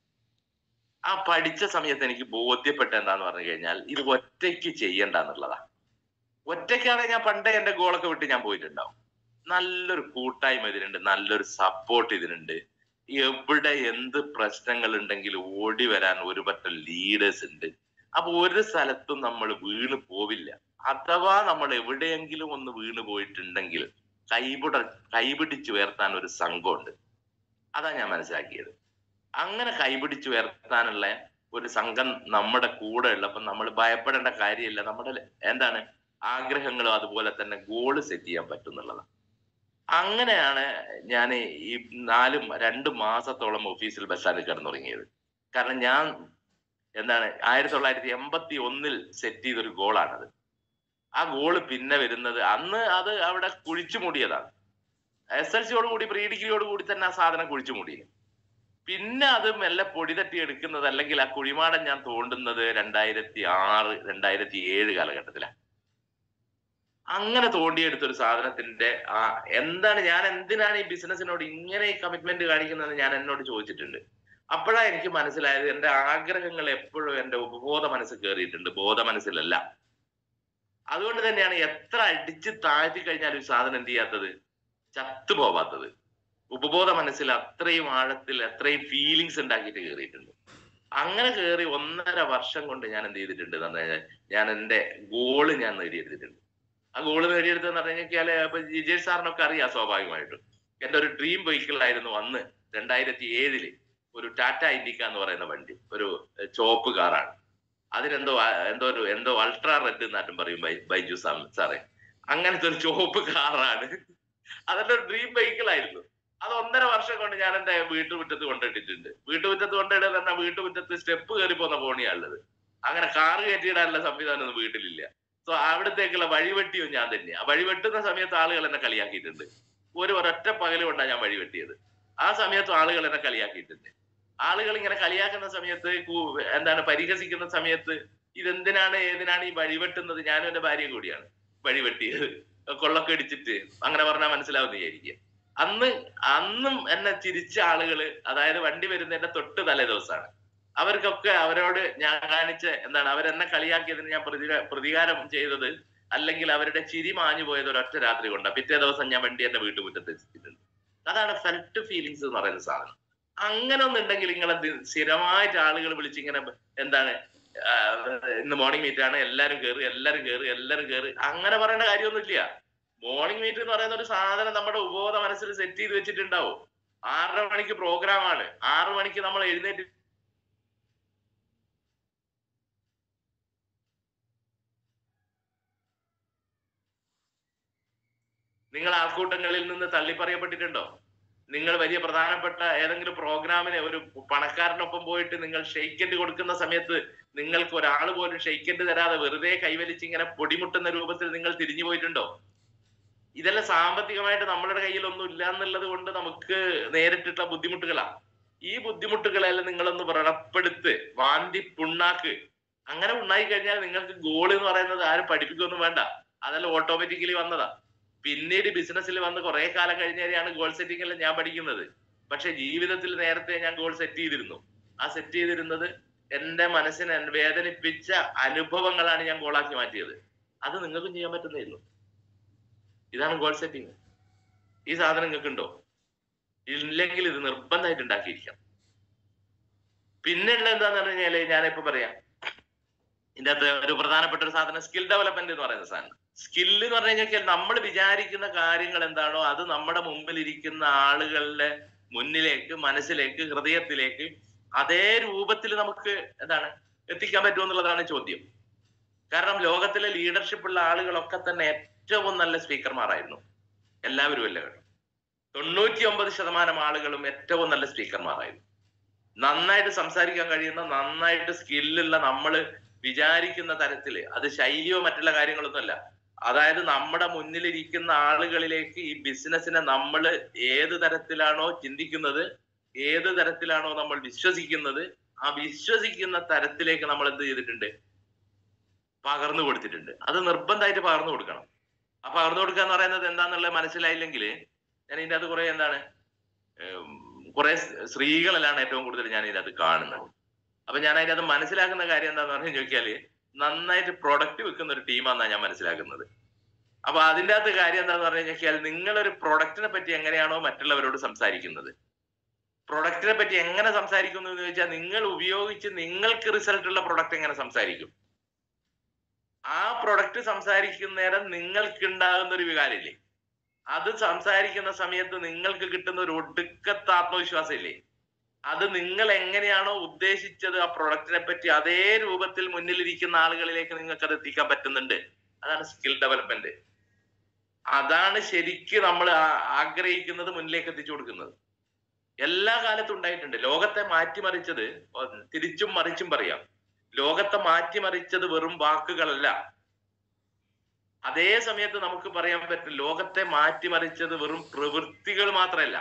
ആ പഠിച്ച സമയത്ത് എനിക്ക് ബോധ്യപ്പെട്ട എന്താന്ന് പറഞ്ഞു കഴിഞ്ഞാൽ ഇത് ഒറ്റയ്ക്ക് ചെയ്യണ്ട എന്നുള്ളതാ ഒറ്റയ്ക്കാണെങ്കിൽ ഞാൻ പണ്ടേ എന്റെ ഗോളൊക്കെ വിട്ട് ഞാൻ പോയിട്ടുണ്ടാവും നല്ലൊരു കൂട്ടായ്മ ഇതിനുണ്ട് നല്ലൊരു സപ്പോർട്ട് ഇതിനുണ്ട് എവിടെ എന്ത് പ്രശ്നങ്ങൾ ഉണ്ടെങ്കിലും ഓടി വരാൻ ഒരു പറ്റം ലീഡേഴ്സ് ഉണ്ട് അപ്പൊ ഒരു സ്ഥലത്തും നമ്മൾ വീണ് പോവില്ല അഥവാ നമ്മൾ എവിടെയെങ്കിലും ഒന്ന് വീണ് പോയിട്ടുണ്ടെങ്കിൽ കൈപിട കൈപിടിച്ച് ഉയർത്താൻ ഒരു സംഘമുണ്ട് അതാ ഞാൻ മനസ്സിലാക്കിയത് അങ്ങനെ കൈപിടിച്ച് ഉയർത്താനുള്ള ഒരു സംഘം നമ്മുടെ കൂടെ ഉള്ളപ്പോ നമ്മൾ ഭയപ്പെടേണ്ട കാര്യമില്ല നമ്മുടെ എന്താണ് ആഗ്രഹങ്ങളും അതുപോലെ തന്നെ ഗോള് സെറ്റ് ചെയ്യാൻ പറ്റുന്നുള്ളതാണ് അങ്ങനെയാണ് ഞാൻ ഈ നാലും രണ്ട് മാസത്തോളം ഓഫീസിൽ ബസ് സ്റ്റാൻഡിൽ കിടന്നുറങ്ങിയത് കാരണം ഞാൻ എന്താണ് ആയിരത്തി തൊള്ളായിരത്തി എൺപത്തി ഒന്നിൽ സെറ്റ് ചെയ്തൊരു ഗോളാണത് ആ ഗോള് പിന്നെ വരുന്നത് അന്ന് അത് അവിടെ കുഴിച്ചു മൂടിയതാണ് എസ് എൽ സിയോട് കൂടി പ്രീ ഡിഗ്രിയോട് കൂടി തന്നെ ആ സാധനം കുഴിച്ചു മൂടി പിന്നെ അത് മെല്ലെ പൊടി തട്ടി എടുക്കുന്നത് അല്ലെങ്കിൽ ആ കുഴിമാടം ഞാൻ തോണ്ടുന്നത് രണ്ടായിരത്തി ആറ് രണ്ടായിരത്തി ഏഴ് കാലഘട്ടത്തിലാണ് അങ്ങനെ തോണ്ടിയെടുത്ത ഒരു സാധനത്തിന്റെ ആ എന്താണ് ഞാൻ എന്തിനാണ് ഈ ബിസിനസ്സിനോട് ഇങ്ങനെ ഈ കമ്മിറ്റ്മെന്റ് കാണിക്കുന്നത് ഞാൻ എന്നോട് ചോദിച്ചിട്ടുണ്ട് അപ്പോഴാ എനിക്ക് മനസ്സിലായത് എന്റെ ആഗ്രഹങ്ങൾ എപ്പോഴും എന്റെ ഉപബോധ മനസ്സ് കയറിയിട്ടുണ്ട് ബോധ മനസ്സിലല്ല അതുകൊണ്ട് തന്നെയാണ് എത്ര അടിച്ച് താഴ്ത്തി കഴിഞ്ഞാൽ ഒരു സാധനം എന്ത് ചെയ്യാത്തത് ചത്തുപോവാത്തത് ഉപബോധ മനസ്സിൽ അത്രയും ആഴത്തിൽ അത്രയും ഫീലിങ്സ് ഉണ്ടാക്കിയിട്ട് കയറിയിട്ടുണ്ട് അങ്ങനെ കയറി ഒന്നര വർഷം കൊണ്ട് ഞാൻ എന്ത് ചെയ്തിട്ടുണ്ട് എന്ന് പറഞ്ഞാൽ ഞാൻ എന്റെ ഗോള് ഞാൻ നേടിയെടുത്തിട്ടുണ്ട് ആ ഗോള് നേടിയെടുത്തെന്ന് പറഞ്ഞു കഴിഞ്ഞാൽ ഇപ്പൊ വിജയ് സാറിനൊക്കെ അറിയാം സ്വാഭാവികമായിട്ടും എന്റെ ഒരു ഡ്രീം വെഹിക്കിൾ ആയിരുന്നു അന്ന് രണ്ടായിരത്തി ഏഴില് ഒരു ടാറ്റ ഇൻഡിക്ക എന്ന് പറയുന്ന വണ്ടി ഒരു ചോപ്പ് കാറാണ് അതിനെന്തോ എന്തോ ഒരു എന്തോ അൾട്രാ റെഡ് എന്നാട്ടും പറയും ബൈ ബൈജു സാറേ അങ്ങനത്തെ ഒരു ചോപ്പ് കാറാണ് അതെന്റെ ഒരു ഡ്രീം വെഹിക്കിൾ ആയിരുന്നു അത് ഒന്നര വർഷം കൊണ്ട് ഞാൻ എന്റെ വീട്ടുമുറ്റത്ത് കൊണ്ടിട്ടിട്ടുണ്ട് വീട്ടുമുറ്റത്ത് കൊണ്ടിടാൻ തന്നെ വീട്ടുമുറ്റത്ത് സ്റ്റെപ്പ് കയറി പോകുന്ന പോണിയാണുള്ളത് അങ്ങനെ കാറ് കയറ്റിയിടാനുള്ള സംവിധാനം ഒന്നും വീട്ടിലില്ല സോ അവിടത്തേക്കുള്ള വഴിവെട്ടിയും ഞാൻ തന്നെയാ ആ വഴിവെട്ടുന്ന സമയത്ത് ആളുകൾ എന്നെ കളിയാക്കിയിട്ടുണ്ട് ഒരു ഒരൊറ്റ പകല് കൊണ്ടാണ് ഞാൻ വഴിവെട്ടിയത് ആ സമയത്ത് ആളുകൾ എന്നെ കളിയാക്കിയിട്ടുണ്ട് ആളുകൾ ഇങ്ങനെ കളിയാക്കുന്ന സമയത്ത് എന്താണ് പരിഹസിക്കുന്ന സമയത്ത് ഇതെന്തിനാണ് ഏതിനാണ് ഈ വഴിവെട്ടുന്നത് ഞാനും എന്റെ ഭാര്യയും കൂടിയാണ് വഴിവെട്ടിയത് കൊള്ളൊക്കെ അടിച്ചിട്ട് അങ്ങനെ പറഞ്ഞാൽ മനസ്സിലാവുന്ന വിചാരിക്കുക അന്ന് അന്നും എന്നെ ചിരിച്ച ആളുകള് അതായത് വണ്ടി വരുന്നതിന്റെ തൊട്ട് തലേ ദിവസമാണ് അവർക്കൊക്കെ അവരോട് ഞാൻ കാണിച്ച എന്താണ് അവരെന്നെ കളിയാക്കിയതിന് ഞാൻ പ്രതി പ്രതികാരം ചെയ്തത് അല്ലെങ്കിൽ അവരുടെ ചിരി മാഞ്ഞു പോയത് ഒരൊറ്റ രാത്രി കൊണ്ടാണ് പിറ്റേ ദിവസം ഞാൻ വണ്ടി എന്റെ വീട്ടുമുറ്റത്ത് എത്തിച്ചിട്ടുണ്ട് അതാണ് ഫെൽറ്റ് ഫീലിങ്സ് എന്ന് പറയുന്ന സാധനം അങ്ങനെ ഒന്നുണ്ടെങ്കിൽ നിങ്ങൾ സ്ഥിരമായിട്ട് ആളുകൾ വിളിച്ച് ഇങ്ങനെ എന്താണ് ഇന്ന് മോർണിംഗ് മീറ്റ് ആണ് എല്ലാരും കയറി എല്ലാരും കയറി എല്ലാരും കയറി അങ്ങനെ പറയേണ്ട കാര്യമൊന്നുമില്ല മോർണിംഗ് മീറ്റ് എന്ന് പറയുന്ന ഒരു സാധനം നമ്മുടെ ഉപബോധ മനസ്സിൽ സെറ്റ് ചെയ്ത് വെച്ചിട്ടുണ്ടാവും ആറര മണിക്ക് പ്രോഗ്രാം ആണ് ആറു മണിക്ക് നമ്മൾ എഴുന്നേറ്റ് നിങ്ങൾ ആൾക്കൂട്ടങ്ങളിൽ നിന്ന് തള്ളിപ്പറയപ്പെട്ടിട്ടുണ്ടോ നിങ്ങൾ വലിയ പ്രധാനപ്പെട്ട ഏതെങ്കിലും പ്രോഗ്രാമിന് ഒരു പണക്കാരനൊപ്പം പോയിട്ട് നിങ്ങൾ ഷെയ്ക്കൻഡ് കൊടുക്കുന്ന സമയത്ത് നിങ്ങൾക്ക് ഒരാൾ പോലും ഷെയ്ക്കൻഡ് തരാതെ വെറുതെ കൈവലിച്ച് ഇങ്ങനെ പൊടിമുട്ടുന്ന രൂപത്തിൽ നിങ്ങൾ തിരിഞ്ഞു പോയിട്ടുണ്ടോ ഇതെല്ലാം സാമ്പത്തികമായിട്ട് നമ്മളുടെ കയ്യിൽ ഒന്നും ഇല്ല എന്നുള്ളത് കൊണ്ട് നമുക്ക് നേരിട്ടുള്ള ബുദ്ധിമുട്ടുകളാ ഈ ബുദ്ധിമുട്ടുകളെല്ലാം നിങ്ങളൊന്ന് വ്രണപ്പെടുത്ത് വാന്തി പുണ്ണാക്ക് അങ്ങനെ ഉണ്ടായി കഴിഞ്ഞാൽ നിങ്ങൾക്ക് ഗോൾ എന്ന് പറയുന്നത് ആരും പഠിപ്പിക്കൊന്നും വേണ്ട അതെല്ലാം ഓട്ടോമാറ്റിക്കലി വന്നതാ പിന്നീട് ബിസിനസ്സിൽ വന്ന് കുറെ കാലം കഴിഞ്ഞാണ് ഗോൾ സെറ്റിംഗ് എല്ലാം ഞാൻ പഠിക്കുന്നത് പക്ഷെ ജീവിതത്തിൽ നേരത്തെ ഞാൻ ഗോൾ സെറ്റ് ചെയ്തിരുന്നു ആ സെറ്റ് ചെയ്തിരുന്നത് എന്റെ മനസ്സിനെ വേദനിപ്പിച്ച അനുഭവങ്ങളാണ് ഞാൻ ഗോളാക്കി മാറ്റിയത് അത് നിങ്ങൾക്കും ചെയ്യാൻ പറ്റുന്നേ ഉള്ളൂ ഇതാണ് ഗോൾ സെറ്റിംഗ് ഈ സാധനം നിങ്ങൾക്ക് ഉണ്ടോ ഇല്ലെങ്കിൽ ഇത് നിർബന്ധമായിട്ട് ഉണ്ടാക്കിയിരിക്കാം പിന്നെ ഉള്ള എന്താന്ന് പറഞ്ഞു കഴിഞ്ഞാല് ഞാനിപ്പോ പറയാം ഇതിന്റെ അകത്ത് ഒരു പ്രധാനപ്പെട്ട ഒരു സാധനം സ്കിൽ ഡെവലപ്മെന്റ് എന്ന് പറയുന്ന സാധനം സ്കില്ല് എന്ന് പറഞ്ഞു കഴിഞ്ഞാൽ നമ്മൾ വിചാരിക്കുന്ന കാര്യങ്ങൾ എന്താണോ അത് നമ്മുടെ മുമ്പിൽ ഇരിക്കുന്ന ആളുകളുടെ മുന്നിലേക്ക് മനസ്സിലേക്ക് ഹൃദയത്തിലേക്ക് അതേ രൂപത്തിൽ നമുക്ക് എന്താണ് എത്തിക്കാൻ പറ്റുമോ എന്നുള്ളതാണ് ചോദ്യം കാരണം ലോകത്തിലെ ലീഡർഷിപ്പ് ഉള്ള ആളുകളൊക്കെ തന്നെ ഏറ്റവും നല്ല സ്പീക്കർമാരായിരുന്നു എല്ലാവരും അല്ല കേട്ടോ തൊണ്ണൂറ്റി ഒമ്പത് ശതമാനം ആളുകളും ഏറ്റവും നല്ല സ്പീക്കർമാരായിരുന്നു നന്നായിട്ട് സംസാരിക്കാൻ കഴിയുന്ന നന്നായിട്ട് സ്കില്ലുള്ള നമ്മൾ വിചാരിക്കുന്ന തരത്തില് അത് ശൈലിയോ മറ്റുള്ള കാര്യങ്ങളൊന്നുമല്ല അതായത് നമ്മുടെ മുന്നിലിരിക്കുന്ന ആളുകളിലേക്ക് ഈ ബിസിനസ്സിനെ നമ്മൾ ഏത് തരത്തിലാണോ ചിന്തിക്കുന്നത് ഏത് തരത്തിലാണോ നമ്മൾ വിശ്വസിക്കുന്നത് ആ വിശ്വസിക്കുന്ന തരത്തിലേക്ക് നമ്മൾ എന്ത് ചെയ്തിട്ടുണ്ട് പകർന്നു കൊടുത്തിട്ടുണ്ട് അത് നിർബന്ധമായിട്ട് പകർന്നു കൊടുക്കണം ആ പകർന്നു കൊടുക്കുക എന്ന് പറയുന്നത് എന്താന്നുള്ളത് മനസ്സിലായില്ലെങ്കിൽ ഞാൻ ഇതിന്റെ അത് കുറെ എന്താണ് ഉം, കുറെ സ്ത്രീകളെല്ലാം ഏറ്റവും കൂടുതൽ ഞാൻ ഇതിനകത്ത് കാണുന്നത് അപ്പൊ ഞാൻ അതിനകത്ത് മനസ്സിലാക്കുന്ന കാര്യം എന്താന്ന് പറഞ്ഞു ചോദിച്ചാല് നന്നായിട്ട് പ്രൊഡക്റ്റ് വെക്കുന്ന ഒരു ടീമാണെന്നാണ് ഞാൻ മനസ്സിലാക്കുന്നത് അപ്പൊ അതിന്റെ അകത്ത് കാര്യം എന്താന്ന് പറഞ്ഞു കഴിഞ്ഞാൽ നിങ്ങളൊരു പ്രൊഡക്റ്റിനെ പറ്റി എങ്ങനെയാണോ മറ്റുള്ളവരോട് സംസാരിക്കുന്നത് പ്രൊഡക്റ്റിനെ പറ്റി എങ്ങനെ സംസാരിക്കുന്നു എന്ന് ചോദിച്ചാൽ നിങ്ങൾ ഉപയോഗിച്ച് നിങ്ങൾക്ക് റിസൾട്ട് ഉള്ള പ്രൊഡക്റ്റ് എങ്ങനെ സംസാരിക്കും ആ പ്രൊഡക്റ്റ് സംസാരിക്കുന്നേരം നിങ്ങൾക്ക് ഉണ്ടാകുന്ന ഒരു വികാരമില്ലേ അത് സംസാരിക്കുന്ന സമയത്ത് നിങ്ങൾക്ക് കിട്ടുന്ന ഒരു ഒടുക്കത്തെ ആത്മവിശ്വാസം ഇല്ലേ അത് നിങ്ങൾ എങ്ങനെയാണോ ഉദ്ദേശിച്ചത് ആ പ്രൊഡക്റ്റിനെ പറ്റി അതേ രൂപത്തിൽ മുന്നിലിരിക്കുന്ന ആളുകളിലേക്ക് നിങ്ങൾക്ക് അത് എത്തിക്കാൻ പറ്റുന്നുണ്ട് അതാണ് സ്കിൽ ഡെവലപ്മെന്റ് അതാണ് ശരിക്ക് നമ്മൾ ആഗ്രഹിക്കുന്നത് മുന്നിലേക്ക് എത്തിച്ചു കൊടുക്കുന്നത് എല്ലാ കാലത്തും ഉണ്ടായിട്ടുണ്ട് ലോകത്തെ മാറ്റിമറിച്ചത് തിരിച്ചും മറിച്ചും പറയാം ലോകത്തെ മാറ്റിമറിച്ചത് വെറും വാക്കുകളല്ല അതേ സമയത്ത് നമുക്ക് പറയാൻ പറ്റും ലോകത്തെ മാറ്റിമറിച്ചത് വെറും പ്രവൃത്തികൾ മാത്രമല്ല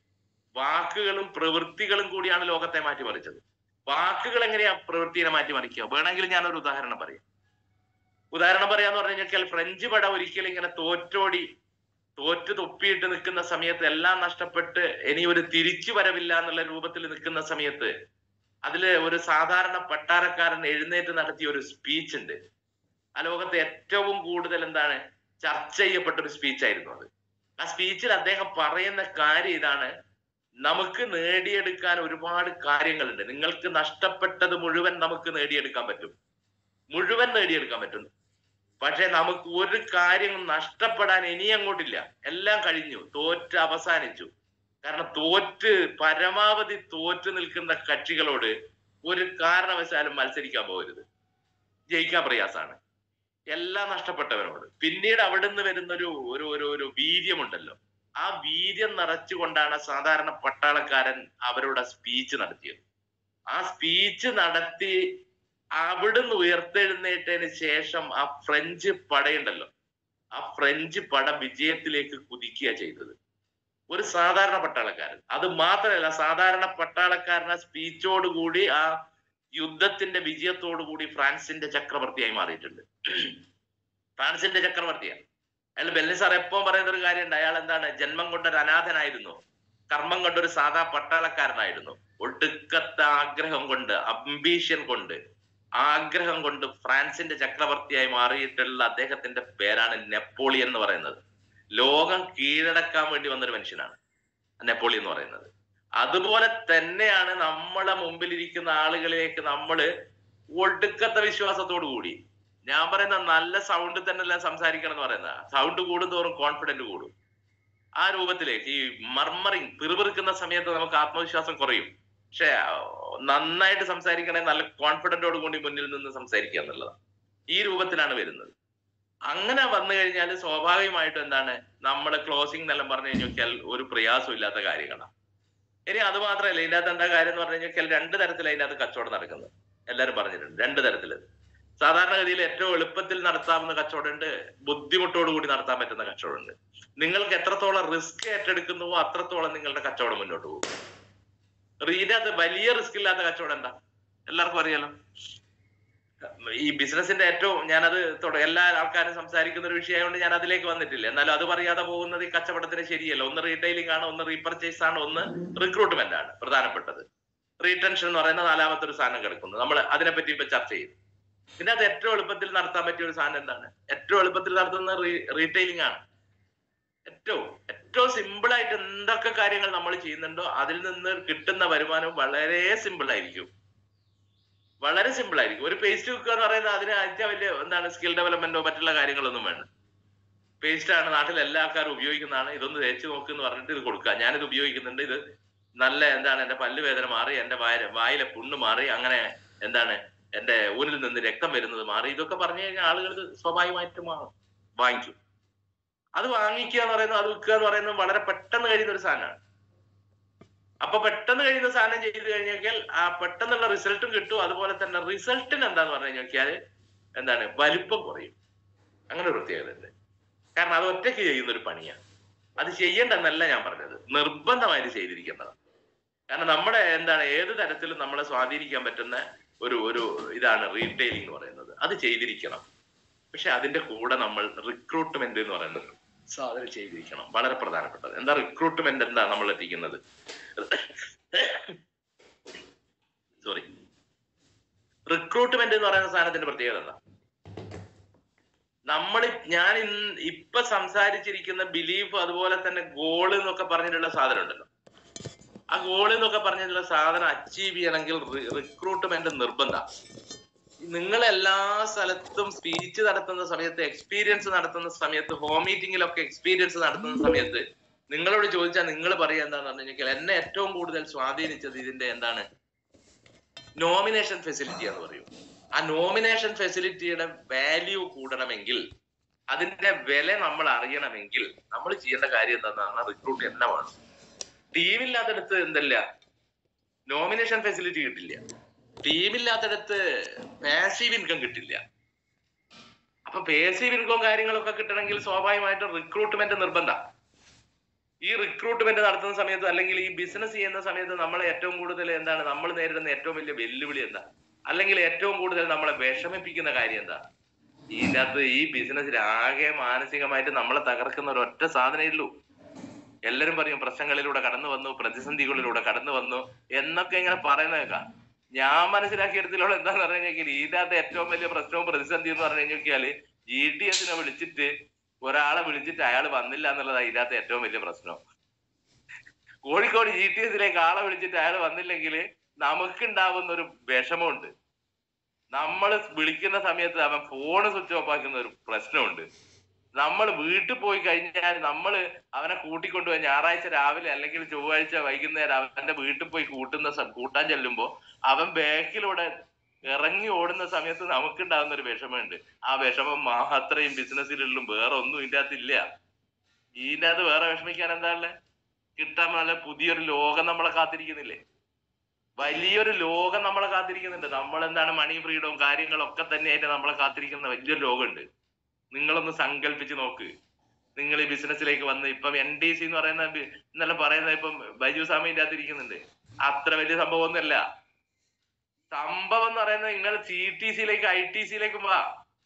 വാക്കുകളും പ്രവൃത്തികളും കൂടിയാണ് ലോകത്തെ മാറ്റിമറിച്ചത് വാക്കുകൾ എങ്ങനെയാ പ്രവൃത്തിയെ മാറ്റിമറിക്കുക വേണമെങ്കിൽ ഞാനൊരു ഉദാഹരണം പറയാം ഉദാഹരണം പറയാന്ന് പറഞ്ഞു കഴിഞ്ഞാൽ ഫ്രഞ്ച് പട ഒരിക്കലും ഇങ്ങനെ തോറ്റോടി തോറ്റ് തൊപ്പിയിട്ട് നിൽക്കുന്ന സമയത്ത് എല്ലാം നഷ്ടപ്പെട്ട് ഇനി ഒരു തിരിച്ചു വരവില്ല എന്നുള്ള രൂപത്തിൽ നിൽക്കുന്ന സമയത്ത് അതില് ഒരു സാധാരണ പട്ടാരക്കാരൻ എഴുന്നേറ്റ് നടത്തിയ ഒരു സ്പീച്ച് ഉണ്ട് ആ ലോകത്തെ ഏറ്റവും കൂടുതൽ എന്താണ് ചർച്ച ചെയ്യപ്പെട്ട ഒരു സ്പീച്ച് ആയിരുന്നു അത് ആ സ്പീച്ചിൽ അദ്ദേഹം പറയുന്ന കാര്യം ഇതാണ് നമുക്ക് നേടിയെടുക്കാൻ ഒരുപാട് കാര്യങ്ങളുണ്ട് നിങ്ങൾക്ക് നഷ്ടപ്പെട്ടത് മുഴുവൻ നമുക്ക് നേടിയെടുക്കാൻ പറ്റും മുഴുവൻ നേടിയെടുക്കാൻ പറ്റും പക്ഷെ നമുക്ക് ഒരു കാര്യം നഷ്ടപ്പെടാൻ ഇനി അങ്ങോട്ടില്ല എല്ലാം കഴിഞ്ഞു തോറ്റ് അവസാനിച്ചു കാരണം തോറ്റ് പരമാവധി തോറ്റ് നിൽക്കുന്ന കക്ഷികളോട് ഒരു കാരണവശാലും മത്സരിക്കാൻ പോകരുത് ജയിക്കാൻ പ്രയാസാണ് എല്ലാം നഷ്ടപ്പെട്ടവരോട് പിന്നീട് അവിടുന്ന് വരുന്ന ഒരു ഒരു ഒരു ഒരു വീര്യമുണ്ടല്ലോ ആ വീര്യം നിറച്ചുകൊണ്ടാണ് സാധാരണ പട്ടാളക്കാരൻ അവരുടെ സ്പീച്ച് നടത്തിയത് ആ സ്പീച്ച് നടത്തി അവിടുന്ന് ഉയർത്തെഴുന്നേറ്റതിന് ശേഷം ആ ഫ്രഞ്ച് പടയുണ്ടല്ലോ ആ ഫ്രഞ്ച് പട വിജയത്തിലേക്ക് കുതിക്കുക ചെയ്തത് ഒരു സാധാരണ പട്ടാളക്കാരൻ അത് മാത്രമല്ല സാധാരണ പട്ടാളക്കാരൻ ആ സ്പീച്ചോടുകൂടി ആ യുദ്ധത്തിന്റെ വിജയത്തോടു കൂടി ഫ്രാൻസിന്റെ ചക്രവർത്തിയായി മാറിയിട്ടുണ്ട് ഫ്രാൻസിന്റെ ചക്രവർത്തിയാണ് അയാൾ ബെല്ലിസാർ എപ്പോഴും പറയുന്ന ഒരു കാര്യമുണ്ട് അയാൾ എന്താണ് ജന്മം കൊണ്ടൊരു അനാഥനായിരുന്നു കർമ്മം കൊണ്ടൊരു സാധാ പട്ടാളക്കാരനായിരുന്നു ഒടുക്കത്തെ ആഗ്രഹം കൊണ്ട് അംബീഷൻ കൊണ്ട് ആഗ്രഹം കൊണ്ട് ഫ്രാൻസിന്റെ ചക്രവർത്തിയായി മാറിയിട്ടുള്ള അദ്ദേഹത്തിന്റെ പേരാണ് നെപ്പോളിയൻ എന്ന് പറയുന്നത് ലോകം കീഴടക്കാൻ വേണ്ടി വന്നൊരു മനുഷ്യനാണ് നെപ്പോളിയൻ എന്ന് പറയുന്നത് അതുപോലെ തന്നെയാണ് നമ്മളെ മുമ്പിലിരിക്കുന്ന ആളുകളിലേക്ക് നമ്മൾ ഒടുക്കത്തെ വിശ്വാസത്തോടു കൂടി ഞാൻ പറയുന്ന നല്ല സൗണ്ട് തന്നെ സംസാരിക്കണം എന്ന് പറയുന്ന സൗണ്ട് കൂടുന്തോറും കോൺഫിഡന്റ് കൂടും ആ രൂപത്തിലേക്ക് ഈ മർമറിങ് പിറുപിറുക്കുന്ന സമയത്ത് നമുക്ക് ആത്മവിശ്വാസം കുറയും പക്ഷെ നന്നായിട്ട് സംസാരിക്കണേ നല്ല കോൺഫിഡന്റോട് കൂടി മുന്നിൽ നിന്ന് സംസാരിക്കുക എന്നുള്ളതാണ് ഈ രൂപത്തിലാണ് വരുന്നത് അങ്ങനെ വന്നു കഴിഞ്ഞാൽ സ്വാഭാവികമായിട്ടും എന്താണ് നമ്മൾ ക്ലോസിംഗ് എന്നെല്ലാം പറഞ്ഞു കഴിഞ്ഞാൽ ഒരു പ്രയാസവും ഇല്ലാത്ത കാര്യങ്ങളാണ് ഇനി അത് മാത്രമല്ല ഇതിനകത്ത് എന്താ കാര്യം എന്ന് പറഞ്ഞു കഴിഞ്ഞാൽ രണ്ട് തരത്തിൽ അതിനകത്ത് കച്ചവടം നടക്കുന്നത് എല്ലാവരും പറഞ്ഞിട്ടുണ്ട് രണ്ട് തരത്തില് സാധാരണഗതിയിൽ ഏറ്റവും എളുപ്പത്തിൽ നടത്താവുന്ന കച്ചവടമുണ്ട് ബുദ്ധിമുട്ടോട് കൂടി നടത്താൻ പറ്റുന്ന കച്ചവടമുണ്ട് നിങ്ങൾക്ക് എത്രത്തോളം റിസ്ക് ഏറ്റെടുക്കുന്നുവോ അത്രത്തോളം നിങ്ങളുടെ കച്ചവടം മുന്നോട്ട് പോകും ഇതിനകത്ത് വലിയ റിസ്ക് ഇല്ലാത്ത കച്ചവടം എന്താ എല്ലാവർക്കും അറിയാലോ ഈ ബിസിനസിന്റെ ഏറ്റവും ഞാനത് തുട എല്ലാ ആൾക്കാരും സംസാരിക്കുന്ന ഒരു വിഷയമായതുകൊണ്ട് ഞാൻ അതിലേക്ക് വന്നിട്ടില്ല എന്നാലും അത് പറയാതെ പോകുന്നത് ഈ കച്ചവടത്തിന് ശരിയല്ല ഒന്ന് റീറ്റെയിലിംഗ് ആണ് ഒന്ന് റീപർച്ചേസ് ആണ് ഒന്ന് റിക്രൂട്ട്മെന്റ് ആണ് പ്രധാനപ്പെട്ടത് റീടെൻഷൻ എന്ന് പറയുന്ന നാലാമത്തെ ഒരു സാധനം കിടക്കുന്നു നമ്മൾ അതിനെപ്പറ്റി ഇപ്പൊ ചർച്ച ചെയ്തു പിന്നെ അത് ഏറ്റവും എളുപ്പത്തിൽ നടത്താൻ പറ്റിയ ഒരു സാധനം എന്താണ് ഏറ്റവും എളുപ്പത്തിൽ നടത്തുന്ന റീറ്റെയിലിംഗ് ആണ് ഏറ്റവും ഏറ്റവും സിമ്പിൾ ആയിട്ട് എന്തൊക്കെ കാര്യങ്ങൾ നമ്മൾ ചെയ്യുന്നുണ്ടോ അതിൽ നിന്ന് കിട്ടുന്ന വരുമാനം വളരെ സിമ്പിൾ ആയിരിക്കും വളരെ സിമ്പിൾ ആയിരിക്കും ഒരു പേസ്റ്റ് കുക്കുക എന്ന് പറയുന്നത് അതിന് ഏറ്റവും വലിയ എന്താണ് സ്കിൽ ഡെവലപ്മെന്റോ മറ്റുള്ള കാര്യങ്ങളൊന്നും വേണ്ട പേസ്റ്റ് ആണ് നാട്ടിൽ എല്ലാ ആൾക്കാരും ഉപയോഗിക്കുന്നതാണ് ഇതൊന്ന് തേച്ച് നോക്ക് എന്ന് പറഞ്ഞിട്ട് ഇത് കൊടുക്കുക ഞാനിത് ഉപയോഗിക്കുന്നുണ്ട് ഇത് നല്ല എന്താണ് എന്റെ പല്ല് വേദന മാറി എന്റെ വായ വായിലെ പുണ്ണ് മാറി അങ്ങനെ എന്താണ് എന്റെ ഊരിൽ നിന്ന് രക്തം വരുന്നത് മാറി ഇതൊക്കെ പറഞ്ഞു കഴിഞ്ഞാൽ ആളുകൾ ഇത് സ്വാഭാവികമായിട്ടും വാങ്ങും വാങ്ങിക്കും അത് വാങ്ങിക്കുക എന്ന് പറയുന്നത് അത് വിൽക്കുക എന്ന് പറയുന്നത് വളരെ പെട്ടെന്ന് കഴിയുന്ന ഒരു സാധനമാണ് അപ്പൊ പെട്ടെന്ന് കഴിയുന്ന സാധനം ചെയ്ത് കഴിഞ്ഞാൽ ആ പെട്ടെന്നുള്ള റിസൾട്ടും കിട്ടും അതുപോലെ തന്നെ റിസൾട്ടിന് എന്താന്ന് പറഞ്ഞു കഴിഞ്ഞാൽ എന്താണ് വലിപ്പം കുറയും അങ്ങനെ ഒരു പ്രത്യേകത ഉണ്ട് കാരണം അത് ഒറ്റയ്ക്ക് ചെയ്യുന്ന ഒരു പണിയാണ് അത് ചെയ്യേണ്ടെന്നല്ല ഞാൻ പറഞ്ഞത് നിർബന്ധമായിട്ട് ചെയ്തിരിക്കേണ്ടതാണ് കാരണം നമ്മുടെ എന്താണ് ഏത് തരത്തിലും നമ്മളെ സ്വാധീനിക്കാൻ പറ്റുന്ന ഒരു ഒരു ഇതാണ് റീറ്റെയിലിംഗ് എന്ന് പറയുന്നത് അത് ചെയ്തിരിക്കണം പക്ഷെ അതിന്റെ കൂടെ നമ്മൾ റിക്രൂട്ട്മെന്റ് എന്ന് പറയുന്നത് സാധനം ചെയ്തിരിക്കണം വളരെ പ്രധാനപ്പെട്ടത് എന്താ റിക്രൂട്ട്മെന്റ് എന്താ നമ്മൾ എത്തിക്കുന്നത് സോറി റിക്രൂട്ട്മെന്റ് എന്ന് പറയുന്ന സാധനത്തിന്റെ പ്രത്യേകത എന്താ നമ്മൾ ഞാൻ ഇന്ന് ഇപ്പൊ സംസാരിച്ചിരിക്കുന്ന ബിലീഫ് അതുപോലെ തന്നെ ഗോള് എന്നൊക്കെ പറഞ്ഞിട്ടുള്ള സാധനം ഉണ്ടല്ലോ ആ ഗോള് എന്നൊക്കെ പറഞ്ഞിട്ടുള്ള സാധനം അച്ചീവ് ചെയ്യണമെങ്കിൽ റിക്രൂട്ട്മെന്റ് നിർബന്ധ നിങ്ങൾ എല്ലാ സ്ഥലത്തും സ്പീച്ച് നടത്തുന്ന സമയത്ത് എക്സ്പീരിയൻസ് നടത്തുന്ന സമയത്ത് ഹോം മീറ്റിംഗിലൊക്കെ എക്സ്പീരിയൻസ് നടത്തുന്ന സമയത്ത് നിങ്ങളോട് ചോദിച്ചാൽ നിങ്ങൾ പറയുക എന്താന്ന് പറഞ്ഞു കഴിഞ്ഞാൽ എന്നെ ഏറ്റവും കൂടുതൽ സ്വാധീനിച്ചത് ഇതിന്റെ എന്താണ് നോമിനേഷൻ ഫെസിലിറ്റി എന്ന് പറയും ആ നോമിനേഷൻ ഫെസിലിറ്റിയുടെ വാല്യൂ കൂടണമെങ്കിൽ അതിന്റെ വില നമ്മൾ അറിയണമെങ്കിൽ നമ്മൾ ചെയ്യേണ്ട കാര്യം എന്താണെന്ന് റിക്രൂട്ട് എന്നെ വേണം ടീമില്ലാത്തടത്ത് എന്തല്ല നോമിനേഷൻ ഫെസിലിറ്റി കിട്ടില്ല ടീമില്ലാത്തടത്ത് പാസീവ് ഇൻകം കിട്ടില്ല അപ്പൊ പാസീവ് ഇൻകം കാര്യങ്ങളൊക്കെ കിട്ടണമെങ്കിൽ സ്വാഭാവികമായിട്ടും റിക്രൂട്ട്മെന്റ് നിർബന്ധം ഈ റിക്രൂട്ട്മെന്റ് നടത്തുന്ന സമയത്ത് അല്ലെങ്കിൽ ഈ ബിസിനസ് ചെയ്യുന്ന സമയത്ത് നമ്മൾ ഏറ്റവും കൂടുതൽ എന്താണ് നമ്മൾ നേരിടുന്ന ഏറ്റവും വലിയ വെല്ലുവിളി എന്താ അല്ലെങ്കിൽ ഏറ്റവും കൂടുതൽ നമ്മളെ വിഷമിപ്പിക്കുന്ന കാര്യം എന്താ ഇതിനകത്ത് ഈ ബിസിനസ്സിൽ ആകെ മാനസികമായിട്ട് നമ്മളെ തകർക്കുന്ന ഒരു ഒറ്റ സാധനമേ ഉള്ളൂ എല്ലാരും പറയും പ്രശ്നങ്ങളിലൂടെ കടന്നു വന്നു പ്രതിസന്ധികളിലൂടെ കടന്നു വന്നു എന്നൊക്കെ ഇങ്ങനെ പറയുന്ന കേൾക്കാം ഞാൻ മനസ്സിലാക്കിയെടുത്തിലുള്ള എന്താന്ന് പറഞ്ഞു കഴിഞ്ഞാൽ ഇതിനകത്ത് ഏറ്റവും വലിയ പ്രശ്നവും പ്രതിസന്ധി എന്ന് പറഞ്ഞു കഴിഞ്ഞാൽ ജി ടി എസിനെ വിളിച്ചിട്ട് ഒരാളെ വിളിച്ചിട്ട് അയാൾ വന്നില്ല എന്നുള്ളതാണ് ഇതിനകത്ത് ഏറ്റവും വലിയ പ്രശ്നം കോഴിക്കോട് ജി ടി എസിലേക്ക് ആളെ വിളിച്ചിട്ട് അയാൾ വന്നില്ലെങ്കിൽ നമുക്കുണ്ടാവുന്ന ഒരു വിഷമമുണ്ട് നമ്മൾ വിളിക്കുന്ന സമയത്ത് അവൻ ഫോൺ സ്വിച്ച് ഓഫ് ആക്കുന്ന ഒരു പ്രശ്നമുണ്ട് നമ്മൾ വീട്ടിൽ പോയി കഴിഞ്ഞാൽ നമ്മൾ അവനെ കൂട്ടിക്കൊണ്ടുപോയി ഞായറാഴ്ച രാവിലെ അല്ലെങ്കിൽ ചൊവ്വാഴ്ച വൈകുന്നേരം അവന്റെ വീട്ടിൽ പോയി കൂട്ടുന്ന സ- കൂട്ടാൻ ചെല്ലുമ്പോ അവൻ ബാക്കിലൂടെ ഇറങ്ങി ഓടുന്ന സമയത്ത് നമുക്കുണ്ടാകുന്ന ഒരു വിഷമമുണ്ട് ആ വിഷമം മാത്രം ബിസിനസ്സിലുള്ളും വേറെ ഒന്നും ഇതിന്റെ അകത്തില്ല ഇതിന്റെ അകത്ത് വേറെ വിഷമിക്കാൻ എന്താ ഉള്ളത് കിട്ടാൻ നല്ല പുതിയൊരു ലോകം നമ്മളെ കാത്തിരിക്കുന്നില്ലേ വലിയൊരു ലോകം നമ്മളെ കാത്തിരിക്കുന്നുണ്ട് നമ്മൾ എന്താണ് മണി ഫ്രീഡവും കാര്യങ്ങളും ഒക്കെ തന്നെയായിട്ട് നമ്മളെ കാത്തിരിക്കുന്ന വലിയൊരു ലോകമുണ്ട് നിങ്ങളൊന്ന് സങ്കല്പിച്ച് നോക്ക് നിങ്ങൾ ഈ ബിസിനസ്സിലേക്ക് വന്ന് ഇപ്പം എൻ ഡി സി എന്ന് പറയുന്ന ബി- ഇന്നലെ പറയുന്ന ഇപ്പം ബൈജു സ്വാമിന്റെ അകത്ത് ഇരിക്കുന്നുണ്ട് അത്ര വലിയ സംഭവം ഒന്നുമല്ല സംഭവം എന്ന് പറയുന്നത് നിങ്ങൾ സി ടി സിയിലേക്ക് ഐ ടി സിയിലേക്ക് വാ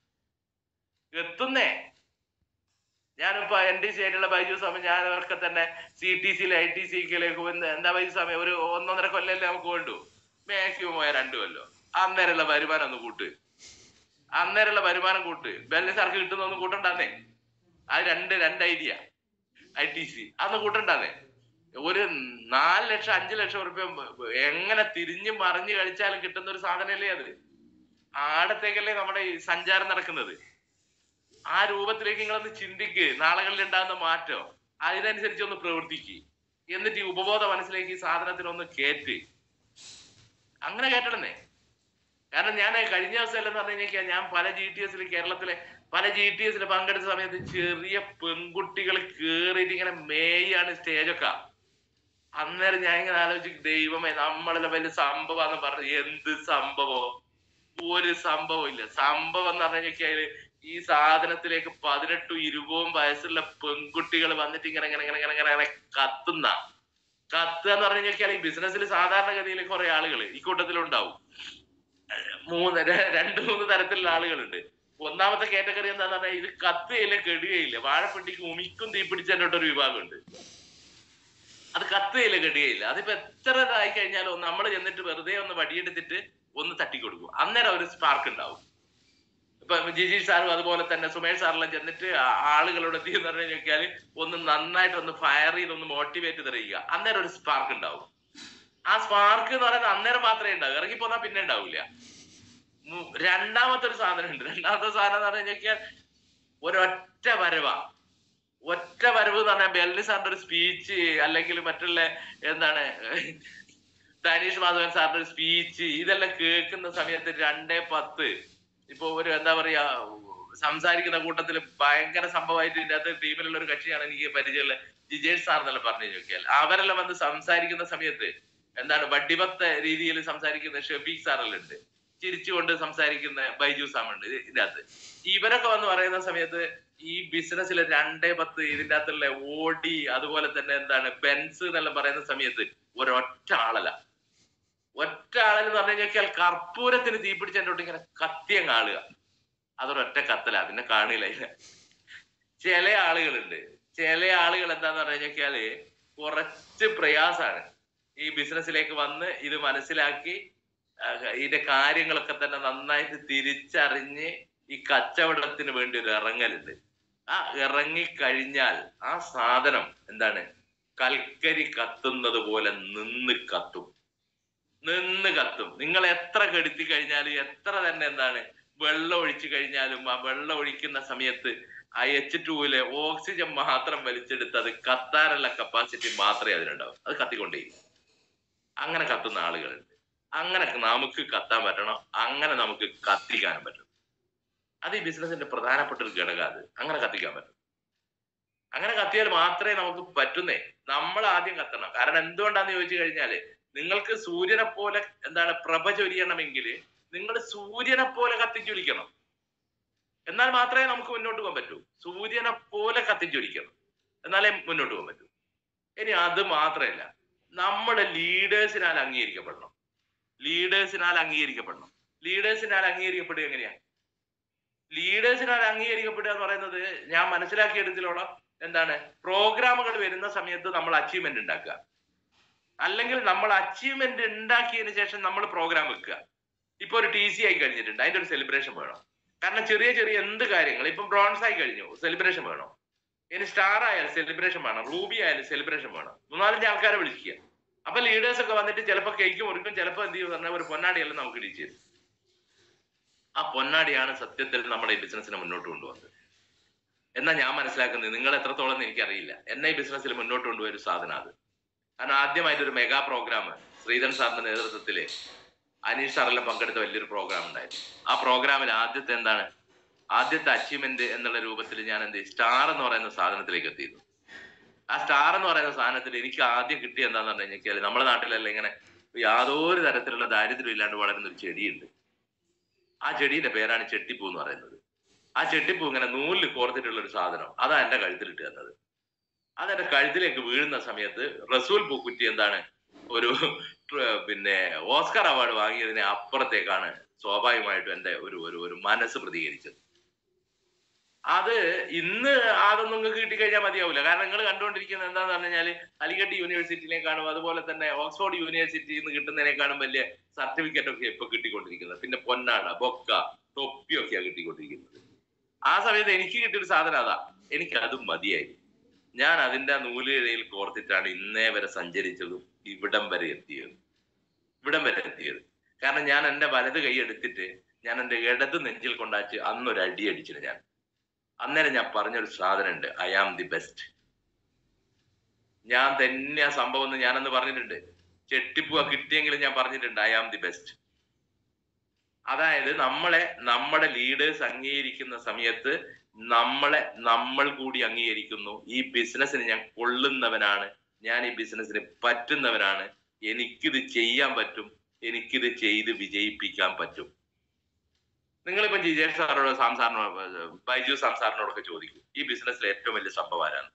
എത്തുന്നേ ഞാനിപ്പോ എൻ ഡി സി ആയിട്ടുള്ള ബൈജു സ്വാമി ഞാൻ അവർക്ക് തന്നെ സി ടി സിയിൽ ഐ ടി സിയിലേക്ക് എന്താ ബൈജു സ്വാമി ഒരു ഒന്നൊന്നര കൊല്ലല്ലേ നമുക്ക് വേണ്ടു മാക്സിമം പോയ രണ്ടു കൊല്ലോ അന്നേരമുള്ള വരുമാനം ഒന്ന് കൂട്ട് അന്നേരമുള്ള വരുമാനം കൂട്ട് ബെല്ല സാർക്ക് കിട്ടുന്ന ഒന്ന് കൂട്ടണ്ടാന്നേ അത് രണ്ട് രണ്ട് ഐഡിയ ഐ ടി സി അന്ന് കൂട്ടണ്ടാന്നേ ഒരു നാല് ലക്ഷം അഞ്ചു ലക്ഷം റുപ്യ എങ്ങനെ തിരിഞ്ഞു മറിഞ്ഞു കഴിച്ചാലും കിട്ടുന്ന ഒരു സാധനമല്ലേ അത് ആടത്തേക്കല്ലേ നമ്മുടെ ഈ സഞ്ചാരം നടക്കുന്നത് ആ രൂപത്തിലേക്ക് നിങ്ങളൊന്ന് ചിന്തിക്ക് നാളുകളിൽ ഉണ്ടാകുന്ന മാറ്റം അതിനനുസരിച്ച് ഒന്ന് പ്രവർത്തിക്ക് എന്നിട്ട് ഈ ഉപബോധ മനസ്സിലേക്ക് ഈ സാധനത്തിനൊന്ന് കേറ്റ് അങ്ങനെ കേട്ടണമെന്നേ കാരണം ഞാൻ കഴിഞ്ഞ ദിവസം എന്ന് പറഞ്ഞു കഴിഞ്ഞാൽ ഞാൻ പല ജി ടി എസിൽ കേരളത്തിലെ പല ജി ടി എസിൽ പങ്കെടുത്ത സമയത്ത് ചെറിയ പെൺകുട്ടികൾ കേറിയിട്ട് ഇങ്ങനെ മേയാണ് സ്റ്റേജൊക്കെ അന്നേരം ഞാൻ ഇങ്ങനെ ആലോചിക്കും ദൈവമേ നമ്മളെ വലിയ സംഭവം പറഞ്ഞു എന്ത് സംഭവം ഒരു സംഭവം ഇല്ല സംഭവം എന്ന് പറഞ്ഞു കഴിഞ്ഞാൽ ഈ സാധനത്തിലേക്ക് പതിനെട്ടും ഇരുപതും വയസ്സുള്ള പെൺകുട്ടികൾ വന്നിട്ട് ഇങ്ങനെ ഇങ്ങനെ ഇങ്ങനെ ഇങ്ങനെ ഇങ്ങനെ ഇങ്ങനെ കത്തുന്ന കത്തുക എന്ന് പറഞ്ഞു കഴിഞ്ഞാൽ ഈ ബിസിനസ്സിൽ സാധാരണഗതിയിൽ കുറെ ആളുകൾ ഈ കൂട്ടത്തിലുണ്ടാവും മൂന്ന് ര- രണ്ട് മൂന്ന് തരത്തിലുള്ള ആളുകളുണ്ട് ഒന്നാമത്തെ കാറ്റഗറി എന്താന്ന് പറഞ്ഞാൽ ഇത് കത്തുകയില്ല കെടുകയില്ല വാഴപ്പെട്ടിക്ക് ഉമിക്കും തീപിടിച്ചതിൻ്റെ ഒരു വിഭാഗമുണ്ട് അത് കത്തുകയില്ല കെടുകയില്ല അതിപ്പോ എത്ര ഇതായി കഴിഞ്ഞാലും നമ്മൾ ചെന്നിട്ട് വെറുതെ ഒന്ന് വടിയെടുത്തിട്ട് ഒന്ന് തട്ടിക്കൊടുക്കും അന്നേരം ഒരു സ്പാർക്ക് ഉണ്ടാവും ഇപ്പൊ ജിജി സാറും അതുപോലെ തന്നെ സുമേഷ് സാറെല്ലാം ചെന്നിട്ട് ആ- ആളുകളോട് എന്ത് ചെയ്യുന്ന പറഞ്ഞു കഴിഞ്ഞാൽ ഒന്ന് നന്നായിട്ട് ഒന്ന് ഫയർ ചെയ്ത് ഒന്ന് മോട്ടിവേറ്റ് തെറിയുക അന്നേരം ഒരു സ്പാർക്ക് ഉണ്ടാവും ആ സ്പാർക്ക് എന്ന് പറയുന്നത് അന്നേരം മാത്രമേ ഉണ്ടാവൂ ഇറങ്ങി പോന്നാൽ പിന്നെ ഉണ്ടാവില്ല മു- രണ്ടാമത്തെ ഒരു സാധനം ഉണ്ട് രണ്ടാമത്തെ സാധനം എന്ന് പറഞ്ഞു കഴിഞ്ഞാൽ ഒരൊറ്റ വരവാ ഒറ്റ വരവ് എന്ന് പറഞ്ഞാൽ ബെല്ലി സാറിന്റെ ഒരു സ്പീച്ച് അല്ലെങ്കിൽ മറ്റുള്ള എന്താണ് ധനീഷ് മാധവൻ സാറിന്റെ ഒരു സ്പീച്ച് ഇതെല്ലാം കേൾക്കുന്ന സമയത്ത് രണ്ടേ പത്ത് ഇപ്പൊ ഒരു എന്താ പറയാ സംസാരിക്കുന്ന കൂട്ടത്തിൽ ഭയങ്കര സംഭവമായിട്ട് ഇതിന്റെ അകത്ത് ടീമിലുള്ള ഒരു കക്ഷിയാണ് എനിക്ക് പരിചയമുള്ള ജിജേഷ് സാർ എന്നെല്ലാം പറഞ്ഞു നോക്കിയാൽ അവരെല്ലാം വന്ന് സംസാരിക്കുന്ന സമയത്ത് എന്താണ് വട്ടിപത്ത രീതിയിൽ സംസാരിക്കുന്ന ഷഫീഖ് സാറെല്ലാം ഉണ്ട് ചിരിച്ചുകൊണ്ട് സംസാരിക്കുന്ന ബൈജു സാമുണ്ട് ഇതിന്റെ അകത്ത് ഇവരൊക്കെ വന്ന് പറയുന്ന സമയത്ത് ഈ ബിസിനസ്സിലെ രണ്ടേ പത്ത് ഇതിന്റെ അകത്തുള്ള ഓടി അതുപോലെ തന്നെ എന്താണ് ബെൻസ് എന്നെല്ലാം പറയുന്ന സമയത്ത് ഒരൊറ്റ ആളല്ല ഒറ്റ ആളെന്ന് പറഞ്ഞു കഴിഞ്ഞാൽ കർപ്പൂരത്തിന് തീപിടിച്ചതിൻ്റെ ഇങ്ങനെ കത്തിയം കാണുക അതൊരൊറ്റ കത്തല പിന്നെ കാണില്ല അതിനെ ചില ആളുകളുണ്ട് ചില ആളുകൾ എന്താന്ന് പറഞ്ഞു കഴിഞ്ഞാല് കുറച്ച് പ്രയാസാണ് ഈ ബിസിനസ്സിലേക്ക് വന്ന് ഇത് മനസ്സിലാക്കി ആ, ഇതിന്റെ കാര്യങ്ങളൊക്കെ തന്നെ നന്നായിട്ട് തിരിച്ചറിഞ്ഞ് ഈ കച്ചവടത്തിന് വേണ്ടി ഒരു ഇറങ്ങലുണ്ട് ആ ഇറങ്ങിക്കഴിഞ്ഞാൽ ആ സാധനം എന്താണ് കൽക്കരി കത്തുന്നത് പോലെ നിന്ന് കത്തും നിന്ന് കത്തും നിങ്ങൾ എത്ര കെടുത്തി കഴിഞ്ഞാലും എത്ര തന്നെ എന്താണ് വെള്ളം ഒഴിച്ചു കഴിഞ്ഞാലും ആ വെള്ളം ഒഴിക്കുന്ന സമയത്ത് ആ എച്ച് ടൂവിലെ ഓക്സിജൻ മാത്രം വലിച്ചെടുത്ത് അത് കത്താനുള്ള കപ്പാസിറ്റി മാത്രമേ അതിനുണ്ടാവും അത് കത്തിക്കൊണ്ടേയിരിക്കും അങ്ങനെ കത്തുന്ന ആളുകളുണ്ട് അങ്ങനെ നമുക്ക് കത്താൻ പറ്റണം അങ്ങനെ നമുക്ക് കത്തിക്കാനും പറ്റും അത് ഈ ബിസിനസിന്റെ പ്രധാനപ്പെട്ട ഒരു ഘടകം അത് അങ്ങനെ കത്തിക്കാൻ പറ്റും അങ്ങനെ കത്തിയാൽ മാത്രമേ നമുക്ക് പറ്റുന്നേ നമ്മൾ ആദ്യം കത്തണം കാരണം എന്തുകൊണ്ടാന്ന് ചോദിച്ചു കഴിഞ്ഞാല് നിങ്ങൾക്ക് സൂര്യനെ പോലെ എന്താണ് പ്രഭ ചൊരിയണമെങ്കിൽ നിങ്ങൾ സൂര്യനെ പോലെ കത്തിച്ചൊലിക്കണം എന്നാൽ മാത്രമേ നമുക്ക് മുന്നോട്ട് പോകാൻ പറ്റൂ സൂര്യനെ പോലെ കത്തിച്ചൊലിക്കണം എന്നാലേ മുന്നോട്ട് പോകാൻ പറ്റൂ ഇനി അത് മാത്രമല്ല നമ്മുടെ ലീഡേഴ്സിനാൽ അംഗീകരിക്കപ്പെടണം ലീഡേഴ്സിനാൽ അംഗീകരിക്കപ്പെടണം ലീഡേഴ്സിനാൽ അംഗീകരിക്കപ്പെടുക എങ്ങനെയാ ലീഡേഴ്സിനാൽ അംഗീകരിക്കപ്പെടുക എന്ന് പറയുന്നത് ഞാൻ മനസ്സിലാക്കിയെടുത്തിലോളം എന്താണ് പ്രോഗ്രാമുകൾ വരുന്ന സമയത്ത് നമ്മൾ അച്ചീവ്മെന്റ് ഉണ്ടാക്കുക അല്ലെങ്കിൽ നമ്മൾ അച്ചീവ്മെന്റ് ഉണ്ടാക്കിയതിന് ശേഷം നമ്മൾ പ്രോഗ്രാം വെക്കുക ഇപ്പൊ ഒരു ടി സി ആയി കഴിഞ്ഞിട്ടുണ്ട് അതിന്റെ ഒരു സെലിബ്രേഷൻ വേണം കാരണം ചെറിയ ചെറിയ എന്ത് കാര്യങ്ങൾ ഇപ്പം ബ്രോൺസ് ആയി കഴിഞ്ഞു സെലിബ്രേഷൻ വേണം ഇനി സ്റ്റാർ ആയാലും സെലിബ്രേഷൻ വേണം റൂബി ആയാലും സെലിബ്രേഷൻ വേണം മൂന്നാലഞ്ച് ആൾക്കാരെ വിളിക്കുക അപ്പൊ ലീഡേഴ്സ് ഒക്കെ വന്നിട്ട് ചിലപ്പോൾ കേക്ക് മുറിക്കും ചിലപ്പോൾ എന്ത് ചെയ്യും പറഞ്ഞാൽ ഒരു പൊന്നാടിയെല്ലാം നമുക്ക് ഇടിച്ചു തരും ആ പൊന്നാടിയാണ് സത്യത്തിൽ നമ്മുടെ ഈ ബിസിനസ്സിനെ മുന്നോട്ട് കൊണ്ടുവന്നത് എന്നാ ഞാൻ മനസ്സിലാക്കുന്നത് നിങ്ങൾ എത്രത്തോളം എന്ന് എനിക്കറിയില്ല എന്നെ ഈ ബിസിനസ്സിൽ മുന്നോട്ട് കൊണ്ടുപോയ ഒരു സാധനം അത് കാരണം ആദ്യമായിട്ട് ഒരു മെഗാ പ്രോഗ്രാം ശ്രീധരൻ സാറിന്റെ നേതൃത്വത്തില് അനീഷ് സാറെല്ലാം പങ്കെടുത്ത വലിയൊരു പ്രോഗ്രാം ഉണ്ടായിരുന്നു ആ പ്രോഗ്രാമിൽ ആദ്യത്തെ എന്താണ് ആദ്യത്തെ അച്ചീവ്മെന്റ് എന്നുള്ള രൂപത്തിൽ ഞാൻ എന്ത് സ്റ്റാർ എന്ന് പറയുന്ന സാധനത്തിലേക്ക് എത്തിയിരുന്നു ആ സ്റ്റാർ എന്ന് പറയുന്ന സാധനത്തിൽ എനിക്ക് ആദ്യം കിട്ടിയ എന്താന്ന് പറഞ്ഞു കഴിഞ്ഞാൽ നമ്മുടെ നാട്ടിലെല്ലാം ഇങ്ങനെ യാതൊരു തരത്തിലുള്ള ദാരിദ്ര്യം ഇല്ലാണ്ട് വളരുന്ന ഒരു ചെടിയുണ്ട് ആ ചെടിയുടെ പേരാണ് ചെട്ടിപ്പൂ എന്ന് പറയുന്നത് ആ ചെട്ടിപ്പൂ ഇങ്ങനെ നൂലിൽ കോർത്തിട്ടുള്ള ഒരു സാധനം അതാ എന്റെ കഴുത്തിലിട്ട് തന്നത് അതെന്റെ കഴുത്തിലേക്ക് വീഴുന്ന സമയത്ത് റസൂൽ പൂക്കുറ്റി എന്താണ് ഒരു ട്ര- പിന്നെ ഓസ്കർ അവാർഡ് വാങ്ങിയതിന് അപ്പുറത്തേക്കാണ് സ്വാഭാവികമായിട്ടും എന്റെ ഒരു ഒരു ഒരു മനസ്സ് പ്രതികരിച്ചത് അത് ഇന്ന് അതൊന്നും നിങ്ങൾക്ക് കിട്ടിക്കഴിഞ്ഞാൽ മതിയാവില്ല കാരണം നിങ്ങൾ കണ്ടുകൊണ്ടിരിക്കുന്നത് എന്താന്ന് പറഞ്ഞു കഴിഞ്ഞാൽ അലിഗഡ് യൂണിവേഴ്സിറ്റിയിലേക്കാളും അതുപോലെ തന്നെ ഓക്സ്ഫോർഡ് യൂണിവേഴ്സിറ്റിയിൽ നിന്ന് കിട്ടുന്നതിനേക്കാളും വലിയ സർട്ടിഫിക്കറ്റ് ഒക്കെ ഇപ്പൊ കിട്ടിക്കൊണ്ടിരിക്കുന്നത് പിന്നെ പൊന്നാട ബൊക്ക തൊപ്പിയൊക്കെയാ കിട്ടിക്കൊണ്ടിരിക്കുന്നത് ആ സമയത്ത് എനിക്ക് കിട്ടിയൊരു സാധനം അതാ എനിക്ക് അതും മതിയായി ഞാൻ അതിന്റെ ആ നൂലിഴയിൽ കോർത്തിട്ടാണ് ഇന്നേ വരെ സഞ്ചരിച്ചതും ഇവിടം വരെ എത്തിയത് ഇവിടം വരെ എത്തിയത് കാരണം ഞാൻ എന്റെ വലത് കൈ എടുത്തിട്ട് ഞാൻ എന്റെ ഇടത് നെഞ്ചിൽ കൊണ്ടാച്ച് അന്നൊരു അടി അടിച്ചിട്ട് ഞാൻ അന്നേരം ഞാൻ പറഞ്ഞൊരു സാധനം ഉണ്ട് ഐ ആം ദി ബെസ്റ്റ് ഞാൻ തന്നെ ആ സംഭവം എന്ന് ഞാനന്ന് പറഞ്ഞിട്ടുണ്ട് ചെട്ടിപ്പൂവ കിട്ടിയെങ്കിലും ഞാൻ പറഞ്ഞിട്ടുണ്ട് ഐ ആം ദി ബെസ്റ്റ് അതായത് നമ്മളെ നമ്മുടെ ലീഡേഴ്സ് അംഗീകരിക്കുന്ന സമയത്ത് നമ്മളെ നമ്മൾ കൂടി അംഗീകരിക്കുന്നു ഈ ബിസിനസ്സിന് ഞാൻ കൊള്ളുന്നവനാണ് ഞാൻ ഈ ബിസിനസ്സിന് പറ്റുന്നവനാണ് എനിക്കിത് ചെയ്യാൻ പറ്റും എനിക്കിത് ചെയ്ത് വിജയിപ്പിക്കാൻ പറ്റും നിങ്ങളിപ്പം ജിജേഷ് സാറോട് സാം സാറിനോട് ബൈജു സാം സാറിനോടൊക്കെ ചോദിക്കും ഈ ബിസിനസ്സിലെ ഏറ്റവും വലിയ സംഭവം ആരാണ്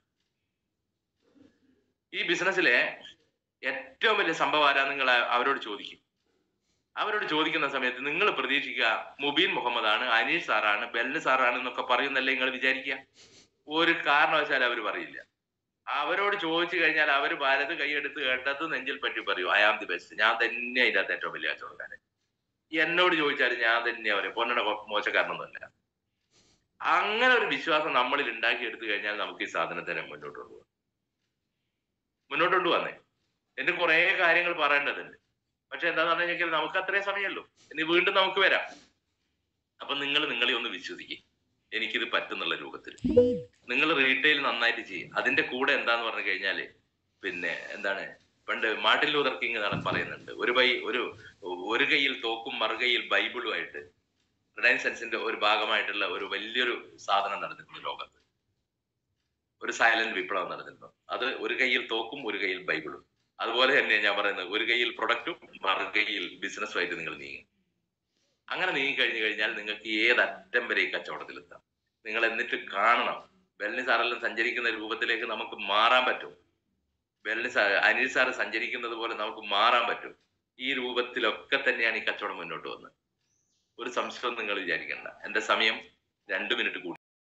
ഈ ബിസിനസ്സിലെ ഏറ്റവും വലിയ സംഭവം ആരാ നിങ്ങൾ അവരോട് ചോദിക്കും അവരോട് ചോദിക്കുന്ന സമയത്ത് നിങ്ങൾ പ്രതീക്ഷിക്കുക മുബീൻ മുഹമ്മദ് ആണ് അനീഷ് സാറാണ് ബെല്ല് സാറാണ് എന്നൊക്കെ പറയുന്നല്ലേ നിങ്ങൾ വിചാരിക്കുക ഒരു കാരണവശാലും അവർ പറയില്ല അവരോട് ചോദിച്ചു കഴിഞ്ഞാൽ അവർ വലത് കൈയെടുത്ത് ഇടത് നെഞ്ചിൽ പറ്റി പറയും ഐ ആം ദി ബെസ്റ്റ് ഞാൻ തന്നെ അതിന്റെ അകത്ത് ഏറ്റവും വലിയ കച്ചവടക്കാരൻ എന്നോട് ചോദിച്ചാൽ ഞാൻ തന്നെ അവരെ പൊന്നണ മോശക്കാരനൊന്നുമല്ല അങ്ങനെ ഒരു വിശ്വാസം നമ്മളിൽ ഉണ്ടാക്കിയെടുത്തു കഴിഞ്ഞാൽ നമുക്ക് ഈ സാധനത്തിനെ മുന്നോട്ട് കൊണ്ടുപോകാം മുന്നോട്ട് കൊണ്ടുവന്നേ എന്റെ കുറെ കാര്യങ്ങൾ പറയേണ്ടതുണ്ട് പക്ഷെ എന്താന്ന് പറഞ്ഞു കഴിഞ്ഞാൽ നമുക്ക് അത്രയും സമയമല്ലോ ഇനി വീണ്ടും നമുക്ക് വരാം അപ്പൊ നിങ്ങൾ നിങ്ങളെ ഒന്ന് വിശ്വസിക്കും എനിക്കിത് പറ്റുന്നുള്ള രൂപത്തിൽ നിങ്ങൾ റീറ്റെയിൽ നന്നായിട്ട് ചെയ്യും അതിന്റെ കൂടെ എന്താന്ന് പറഞ്ഞു കഴിഞ്ഞാല് പിന്നെ എന്താണ് പണ്ട് മാർട്ടിൻ ലൂതർ കിങ് നട പറയുന്നുണ്ട് ഒരു ബൈ ഒരു ഒരു കൈയിൽ തോക്കും മറുകൈയിൽ ബൈബിളുമായിട്ട് റിനൈസൻസിന്റെ ഒരു ഭാഗമായിട്ടുള്ള ഒരു വലിയൊരു സാധനം നടന്നിട്ടുണ്ട് ലോകത്ത് ഒരു സൈലന്റ് വിപ്ലവം നടന്നിട്ടുണ്ട് അത് ഒരു കൈയിൽ തോക്കും ഒരു കൈയിൽ ബൈബിളും അതുപോലെ തന്നെ ഞാൻ പറയുന്നത് ഒരു കൈയിൽ പ്രൊഡക്റ്റും മറുകൈയിൽ ബിസിനസ്സുമായിട്ട് നിങ്ങൾ നീങ്ങും അങ്ങനെ നീങ്ങി കഴിഞ്ഞു കഴിഞ്ഞാൽ നിങ്ങൾക്ക് ഏത് അറ്റം വരെ ഈ കച്ചവടത്തിലെത്താം നിങ്ങൾ എന്നിട്ട് കാണണം വെള്ളി സാറെല്ലാം സഞ്ചരിക്കുന്ന രൂപത്തിലേക്ക് നമുക്ക് മാറാൻ പറ്റും വെള്ളി സാർ അനിൽ സാറ് സഞ്ചരിക്കുന്നത് പോലെ നമുക്ക് മാറാൻ പറ്റും ഈ രൂപത്തിലൊക്കെ തന്നെയാണ് ഈ കച്ചവടം മുന്നോട്ട് വന്നത് ഒരു സംശയവും നിങ്ങൾ വിചാരിക്കണ്ട എന്റെ സമയം രണ്ട് മിനിറ്റ് കൂടി